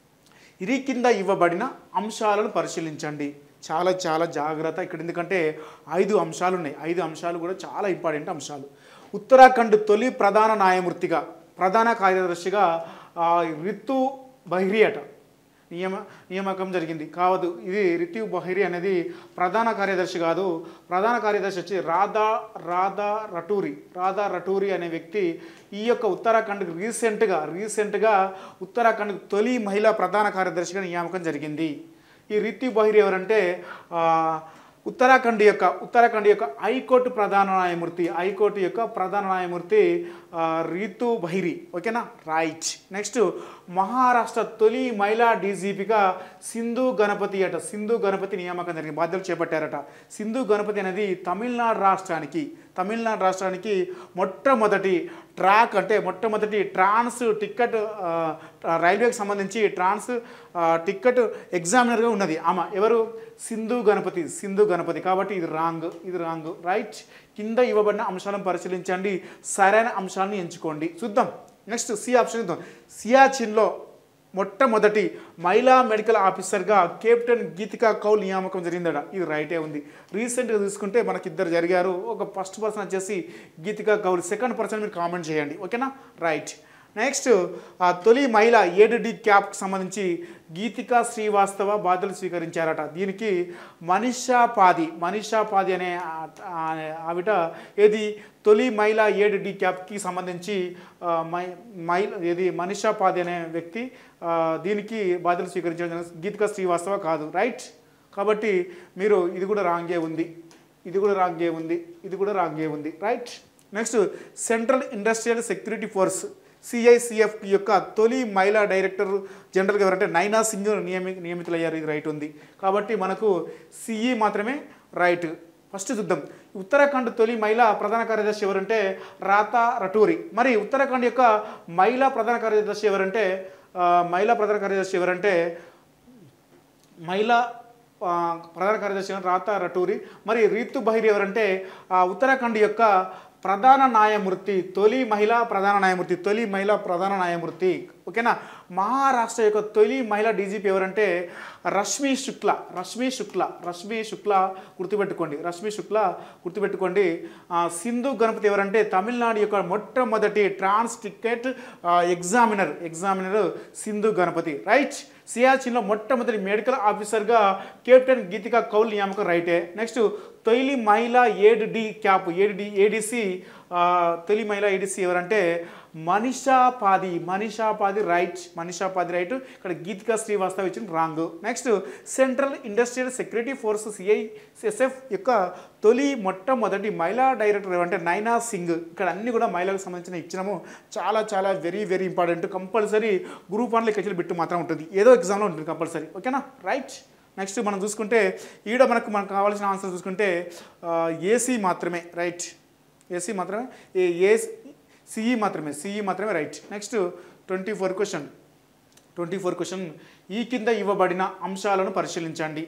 ఇది కింద ఇవ్వబడిన అంశాలను పరిశీలించండి చాలా చాలా జాగ్రత్త ఇక్కడ ఎందుకంటే ఐదు అంశాలు ఉన్నాయి ఐదు అంశాలు కూడా చాలా ఇంపార్టెంట్ అంశాలు ఉత్తరాఖండ్ తొలి ప్రధాన న్యాయమూర్తిగా ప్రధాన కార్యదర్శిగా ఆ, రితు బహిరి అట నియమ నియామకం జరిగింది కావదు ఇది రితు బహిరి అనేది ప్రధాన కార్యదర్శి కాదు ప్రధాన కార్యదర్శి వచ్చి రాధా రాధా రటూరి రాధా రటూరి అనే వ్యక్తి ఈ యొక్క ఉత్తరాఖండ్కి రీసెంట్గా రీసెంట్గా ఉత్తరాఖండ్ తొలి మహిళా ప్రధాన కార్యదర్శిగా నియామకం జరిగింది ఈ రితు బహిరి ఎవరంటే ఆ, ఉత్తరాఖండ్ యొక్క ఉత్తరాఖండ్ యొక్క హైకోర్టు ప్రధాన న్యాయమూర్తి హైకోర్టు యొక్క ప్రధాన న్యాయమూర్తి ఆ, రీతు బహిరి ఓకేనా రైట్ నెక్స్ట్ మహారాష్ట్ర తొలి మహిళా డీజీపీగా సింధు గణపతి అట సింధు గణపతి నియామకం జరిగింది బాధ్యతలు చేపట్టారట సింధు గణపతి అనేది తమిళనాడు రాష్ట్రానికి తమిళనాడు రాష్ట్రానికి మొట్టమొదటి ట్రాక్ అంటే మొట్టమొదటి ట్రాన్స్ టికెట్ ఆ, రైల్వేకి సంబంధించి ట్రాన్స్ ఆ, టికెట్ ఎగ్జామినర్గా ఉన్నది ఆమె ఎవరు సింధు గణపతి సింధు గణపతి కాబట్టి ఇది రాంగ్ ఇది రాంగ్ రైట్ కింద ఇవ్వబడిన అంశాలను పరిశీలించండి సరైన అంశాలను ఎంచుకోండి చూద్దాం నెక్స్ట్ సి ఆప్షన్ చూద్దాం సియాచిన్లో మొట్టమొదటి మహిళా మెడికల్ ఆఫీసర్గా కెప్టెన్ గీతికా కౌల్ నియామకం జరిగిందట ఇది రైటే ఉంది రీసెంట్గా చూసుకుంటే మనకి ఇద్దరు జరిగారు ఒక ఫస్ట్ పర్సన్ వచ్చేసి గీతికా కౌల్ సెకండ్ పర్సన్ మీరు కామెంట్ చేయండి ఓకేనా రైట్ నెక్స్ట్ ఆ తొలి మహిళ ఏడు డి క్యాప్కి సంబంధించి గీతికా శ్రీవాస్తవ బాధ్యతలు స్వీకరించారట దీనికి మనీషా పాది మనీషా పాది అనే ఆ- ఆ- ఆవిడ ఏది తొలి మహిళ ఏడు డి క్యాప్కి సంబంధించి ఆ, మై మహిళ ఏది మనీషా పాది అనే వ్యక్తి ఆ, దీనికి బాధ్యతలు స్వీకరించడం జరిగింది. గీతికా శ్రీవాస్తవ కాదు రైట్ కాబట్టి మీరు ఇది కూడా రాంగే ఉంది ఇది కూడా రాంగే ఉంది ఇది కూడా రాంగే ఉంది right next central industrial security force CICF యొక్క తొలి మహిళా డైరెక్టర్ జనరల్గా ఎవరంటే నైనా సింగ్ నియమి నియమితులయ్యారు ఇది రైట్ ఉంది కాబట్టి మనకు సిఈ మాత్రమే రైట్ ఫస్ట్ చూద్దాం ఉత్తరాఖండ్ తొలి మహిళా ప్రధాన కార్యదర్శి ఎవరంటే రాతా రటూరి మరి ఉత్తరాఖండ్ యొక్క మహిళా ప్రధాన కార్యదర్శి ఎవరంటే ఆ, మహిళా ప్రధాన కార్యదర్శి ఎవరంటే మహిళా ఆ, ప్రధాన కార్యదర్శి అయిన రాతా రటూరి మరి రీతు బహిరి ఎవరంటే ఆ, ఉత్తరాఖండ్ యొక్క ప్రధాన న్యాయమూర్తి తొలి మహిళా ప్రధాన న్యాయమూర్తి తొలి మహిళా ప్రధాన న్యాయమూర్తి ఓకేనా మహారాష్ట్ర యొక్క తొలి మహిళా డీజీపీ ఎవరంటే రష్మి శుక్ల రష్మి శుక్ల రష్మి శుక్ల గుర్తుపెట్టుకోండి రష్మి శుక్ల గుర్తుపెట్టుకోండి ఆ, సింధు గణపతి ఎవరంటే తమిళనాడు యొక్క మొట్టమొదటి trans ticket examiner examiner Sindhu Ganapathi right సియాచిన్లో మొట్టమొదటి మెడికల్ ఆఫీసర్గా కెప్టెన్ గీతికా కౌల్ నియామకం రైటే నెక్స్ట్ తొలి మహిళా aide de camp aide de ADC తొలి మహిళా ఏడిసి ఎవరంటే మనీషా పాది మనీషా పాది రైట్ మనీషా పాది రైట్ ఇక్కడ గీతికా శ్రీవాస్తవ్ ఇచ్చిన wrong next central industrial security force CISF యొక్క తొలి మొట్టమొదటి మహిళా డైరెక్టర్ ఎవరంటే నైనా సింగ్ ఇక్కడ అన్ని కూడా మహిళలకు సంబంధించిన ఇచ్చినాము చాలా చాలా very very important compulsory group వన్లో కెచ్చులు బిట్టు మాత్రం ఉంటుంది ఏదో ఎగ్జామ్లో ఉంటుంది కంపల్సరీ ఓకేనా రైట్ నెక్స్ట్ మనం చూసుకుంటే ఈడ మనకు మనకు కావాల్సిన ఆన్సర్ చూసుకుంటే ఏసీ మాత్రమే రైట్ ఏసీ మాత్రమే ఏ సిఈ మాత్రమే సిఈ మాత్రమే right next twenty four question twenty four question ఈ కింద ఇవ్వబడిన అంశాలను పరిశీలించండి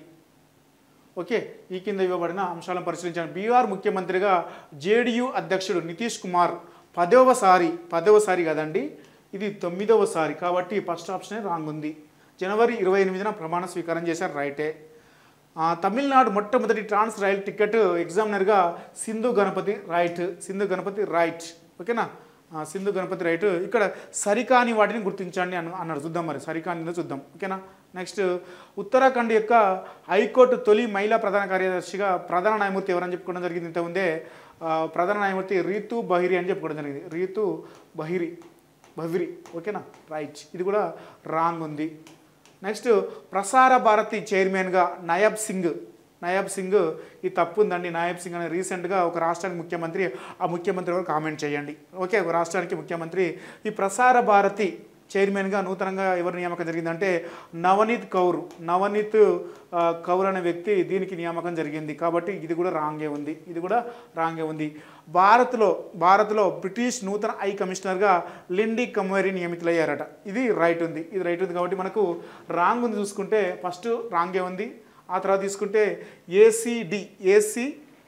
ఓకే ఈ కింద ఇవ్వబడిన అంశాలను పరిశీలించండి బీహార్ ముఖ్యమంత్రిగా జేడీయూ అధ్యక్షుడు నితీష్ కుమార్ పదవసారి పదవసారి కదండి ఇది తొమ్మిదవసారి కాబట్టి ఫస్ట్ ఆప్షనే రాంగ్ ఉంది జనవరి ఇరవై ఎనిమిదిన ప్రమాణ స్వీకారం చేశారు రైటే ఆ, తమిళనాడు మొట్టమొదటి ట్రాన్స్ రైల్ టికెట్ ఎగ్జామినర్గా సింధు గణపతి రైట్ సింధు గణపతి రైట్ ఓకేనా ఆ, సింధు గణపతి రైట్ ఇక్కడ సరికాని వాటిని గుర్తించండి అని అన్నాడు చూద్దాం మరి సరికాని చూద్దాం ఓకేనా నెక్స్ట్ ఉత్తరాఖండ్ యొక్క హైకోర్టు తొలి మహిళా ప్రధాన కార్యదర్శిగా ప్రధాన న్యాయమూర్తి ఎవరని చెప్పుకోవడం జరిగింది ఇంతకుముందే ఆ, ప్రధాన న్యాయమూర్తి రీతు బహిరి అని చెప్పుకోవడం జరిగింది రీతు బహిరి బహిరి ఓకేనా రైట్ ఇది కూడా రాంగ్ ఉంది నెక్స్ట్ ప్రసార భారతి చైర్మన్గా నయబ్ సింగ్ నయబ్ సింగ్ ఈ తప్పు ఉందండి నాయబ్ సింగ్ అనే రీసెంట్గా ఒక రాష్ట్రానికి ముఖ్యమంత్రి ఆ ముఖ్యమంత్రి ఎవరు కామెంట్ చేయండి ఓకే ఒక రాష్ట్రానికి ముఖ్యమంత్రి ఈ ప్రసార భారతి చైర్మన్గా నూతనంగా ఎవరు నియామకం జరిగిందంటే నవనీత్ కౌర్ నవనీత్ ఆ, కౌర్ అనే వ్యక్తి దీనికి నియామకం జరిగింది కాబట్టి ఇది కూడా రాంగే ఉంది ఇది కూడా రాంగే ఉంది భారత్లో భారత్లో బ్రిటిష్ నూతన ఐ కమిషనర్గా లిండి కమ్వేరి నియమితులయ్యారట ఇది రైట్ ఉంది ఇది రైట్ ఉంది కాబట్టి మనకు రాంగ్ ఉంది చూసుకుంటే ఫస్ట్ రాంగే ఉంది ఆ తర్వాత తీసుకుంటే ACD AC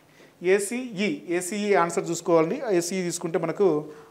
ACE ACE answer చూసుకోవాలండి ఏసీఈ తీసుకుంటే మనకు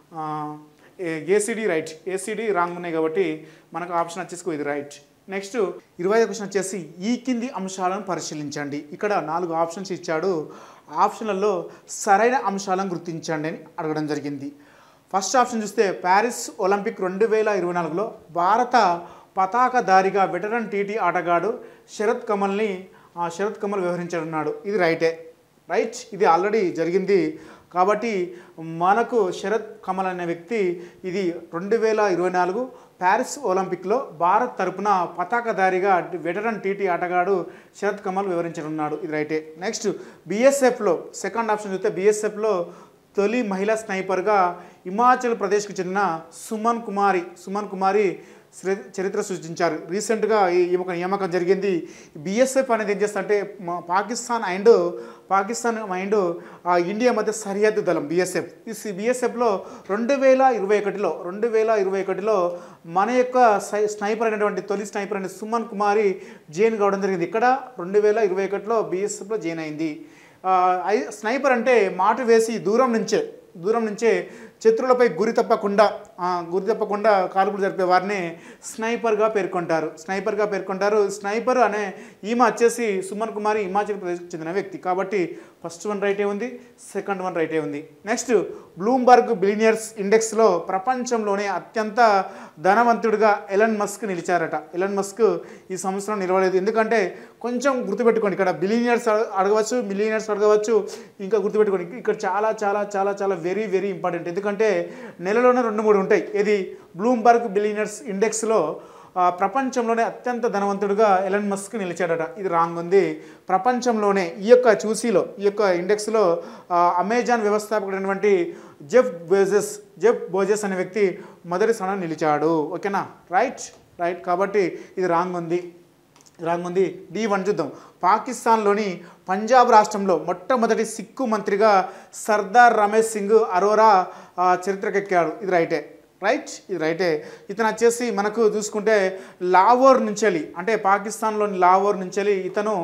ఏసీడీ రైట్ ఏసీడీ రాంగ్ ఉన్నాయి కాబట్టి మనకు ఆప్షన్ వచ్చేసి ఇది రైట్ నెక్స్ట్ ఇరవై క్వశ్చన్ వచ్చేసి ఈ కింది అంశాలను పరిశీలించండి ఇక్కడ నాలుగు ఆప్షన్స్ ఇచ్చాడు ఆప్షన్లలో సరైన అంశాలను గుర్తించండి అని అడగడం జరిగింది ఫస్ట్ ఆప్షన్ చూస్తే ప్యారిస్ ఒలింపిక్ రెండు వేల ఇరవై నాలుగులో భారత పతాకధారిగా వెటరన్ టీటీ ఆటగాడు శరత్ కమల్ని ఆ, శరత్ కమల్ వ్యవహరించనున్నాడు ఇది రైటే రైట్ ఇది ఆల్రెడీ జరిగింది కాబట్టి మనకు శరత్ కమల్ అనే వ్యక్తి ఇది రెండు వేల ఇరవై నాలుగు ప్యారిస్ ఒలింపిక్లో భారత్ తరపున పతాకధారిగా వెటరన్ టీటీ ఆటగాడు శరత్ కమల్ వివరించనున్నాడు ఇది రైటే నెక్స్ట్ బీఎస్ఎఫ్లో సెకండ్ ఆప్షన్ చూస్తే బీఎస్ఎఫ్లో తొలి మహిళా స్నైపర్గా హిమాచల్ ప్రదేశ్కు చెందిన సుమన్ కుమారి సుమన్ కుమారి శ్రే- చరిత్ర సృష్టించారు రీసెంట్గా ఈ ఈ ఒక నియామకం జరిగింది బీఎస్ఎఫ్ అనేది ఏం చేస్తుందంటే మా పాకిస్తాన్ అండ్ పాకిస్తాన్ అండ్ ఆ, ఇండియా మధ్య సరిహద్దు దళం బీఎస్ఎఫ్ ఈ బీఎస్ఎఫ్లో రెండు వేల ఇరవై ఒకటిలో రెండు వేల ఇరవై ఒకటిలో మన యొక్క సై స్నైపర్ అయినటువంటి తొలి స్నైపర్ అనే సుమన్ కుమారి జైన్ కావడం జరిగింది ఇక్కడ రెండు వేల ఇరవై ఒకటిలో బీఎస్ఎఫ్లో జైన్ అయింది ఆ, ఐ- స్నైపర్ అంటే మాట వేసి దూరం నుంచే దూరం నుంచే శత్రువులపై గురి తప్పకుండా ఆ, గురి తప్పకుండా కాల్పులు జరిపే వారిని స్నైపర్గా పేర్కొంటారు స్నైపర్గా పేర్కొంటారు స్నైపర్ అనే ఈమె వచ్చేసి సుమన్ కుమారి హిమాచల్ ప్రదేశ్కి చెందిన వ్యక్తి కాబట్టి ఫస్ట్ వన్ రైటే ఉంది సెకండ్ వన్ రైటే ఉంది నెక్స్ట్ బ్లూంబర్గ్ బిలినియర్స్ ఇండెక్స్లో ప్రపంచంలోనే అత్యంత ధనవంతుడిగా ఎలన్ మస్క్ నిలిచారట ఎలన్ మస్క్ ఈ సంవత్సరం నిలవలేదు ఎందుకంటే కొంచెం గుర్తుపెట్టుకోండి ఇక్కడ బిలినియర్స్ అడగవచ్చు మిలియనర్స్ అడగవచ్చు ఇంకా గుర్తుపెట్టుకోండి ఇక్కడ చాలా చాలా చాలా చాలా వెరీ వెరీ ఇంపార్టెంట్ ఎందుకంటే నెలలోనే రెండు మూడు ఉంటాయి ఇది బ్లూంబర్గ్ బిలియనర్స్ ఇండెక్స్లో ఆ, ప్రపంచంలోనే అత్యంత ధనవంతుడిగా ఎలన్ మస్క్ నిలిచాడట ఇది రాంగ్ ఉంది ప్రపంచంలోనే ఈ యొక్క చూసీలో ఈ యొక్క ఇండెక్స్లో ఆ, అమెజాన్ వ్యవస్థాపకుడైనటువంటి జెఫ్ బోజెస్ జెఫ్ బోజెస్ అనే వ్యక్తి మొదటి స్థానం నిలిచాడు ఓకేనా రైట్ రైట్ కాబట్టి ఇది రాంగ్ ఉంది రాంగ్ ఉంది డి వన్ చూద్దాం పాకిస్తాన్లోని పంజాబ్ రాష్ట్రంలో మొట్టమొదటి సిక్కు మంత్రిగా సర్దార్ రమేష్ సింగ్ అరోరా ఆ, చరిత్రకెక్కాడు ఇది రైటే రైట్ ఇది రైటే ఇతను వచ్చేసి మనకు చూసుకుంటే లావోర్ నుంచి అంటే పాకిస్తాన్లోని లావోర్ నుంచి ఇతను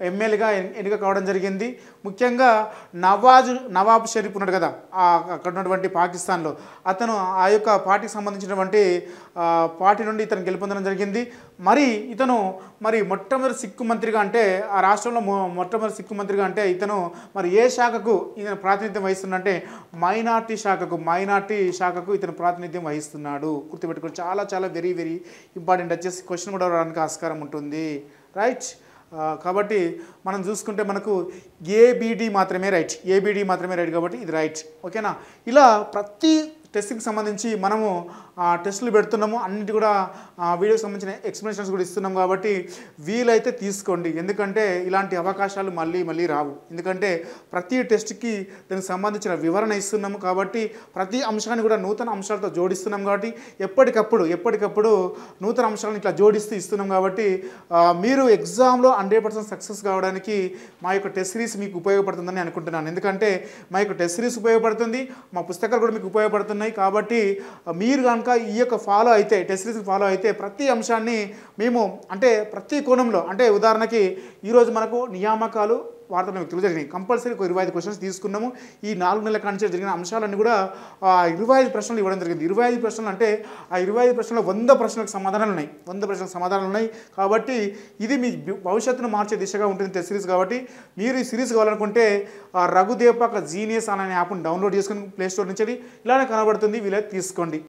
ఎమ్మెల్యేగా ఎన్నిక కావడం జరిగింది ముఖ్యంగా నవాజ్ నవాబ్ షరీఫ్ ఉన్నాడు కదా ఆ అక్కడ ఉన్నటువంటి పాకిస్తాన్లో అతను ఆ యొక్క పార్టీకి సంబంధించినటువంటి ఆ, పార్టీ నుండి ఇతను గెలుపొందడం జరిగింది మరి ఇతను మరి మొట్టమొదటి సిక్కు మంత్రిగా అంటే ఆ రాష్ట్రంలో మొ- మొట్టమొదటి సిక్కు మంత్రిగా అంటే ఇతను మరి ఏ శాఖకు ఇతను ప్రాతినిధ్యం వహిస్తుందంటే మైనార్టీ శాఖకు మైనార్టీ శాఖకు ఇతను ప్రాతినిధ్యం వహిస్తున్నాడు గుర్తుపెట్టుకోండి చాలా చాలా వెరీ వెరీ ఇంపార్టెంట్ వచ్చేసి క్వశ్చన్ కూడా రావడానికి ఆస్కారం ఉంటుంది రైట్ ఆ, కాబట్టి మనం చూసుకుంటే మనకు ఏబిడి మాత్రమే రైట్ ఏబిడి మాత్రమే రైట్ కాబట్టి ఇది రైట్ ఓకేనా ఇలా ప్రతి టెస్ట్కి సంబంధించి మనము ఆ, టెస్టులు పెడుతున్నాము అన్నిటి కూడా ఆ, వీడియోకి సంబంధించిన ఎక్స్ప్లెనేషన్స్ కూడా ఇస్తున్నాం కాబట్టి వీలైతే తీసుకోండి ఎందుకంటే ఇలాంటి అవకాశాలు మళ్ళీ మళ్ళీ రావు ఎందుకంటే ప్రతి టెస్ట్కి దానికి సంబంధించిన వివరణ ఇస్తున్నాము కాబట్టి ప్రతి అంశాన్ని కూడా నూతన అంశాలతో జోడిస్తున్నాం కాబట్టి ఎప్పటికప్పుడు ఎప్పటికప్పుడు నూతన అంశాలను ఇట్లా జోడిస్తూ ఇస్తున్నాం కాబట్టి ఆ, మీరు ఎగ్జామ్లో హండ్రెడ్ పర్సెంట్ సక్సెస్ కావడానికి మా యొక్క టెస్ట్ సిరీస్ మీకు ఉపయోగపడుతుందని అనుకుంటున్నాను ఎందుకంటే మా యొక్క టెస్ట్ సిరీస్ ఉపయోగపడుతుంది మా పుస్తకాలు కూడా మీకు ఉపయోగపడుతున్నాయి కాబట్టి ఆ, మీరు కనుక ఈ యొక్క ఫాలో అయితే టెస్ట్ సిరీస్ ఫాలో అయితే ప్రతి అంశాన్ని మేము అంటే ప్రతి కోణంలో అంటే ఉదాహరణకి ఈరోజు మనకు నియామకాలు వార్తల వ్యక్తులు జరిగినాయి కంపల్సరీ ఒక ఇరవై ఐదు క్వశ్చన్స్ తీసుకున్నాము ఈ నాలుగు నెలల కాంచి జరిగిన అంశాలన్నీ కూడా ఆ ఇరవై ఐదు ప్రశ్నలు ఇవ్వడం జరిగింది ఇరవై ఐదు ప్రశ్నలు అంటే ఆ ఇరవై ఐదు ప్రశ్నలు వంద ప్రశ్నలకు సమాధానాలు ఉన్నాయి వంద ప్రశ్నలకు సమాధానాలు ఉన్నాయి కాబట్టి ఇది మీ భి- భవిష్యత్తును మార్చే దిశగా ఉంటుంది టెస్ట్ సిరీస్ కాబట్టి మీరు ఈ సిరీస్ కావాలనుకుంటే ఆ రఘుదేపాక జీనియస్ అనే యాప్ను డౌన్లోడ్ చేసుకుని ప్లే స్టోర్ నుంచి ఇలానే కనబడుతుంది వీలైతే తీసుకోండి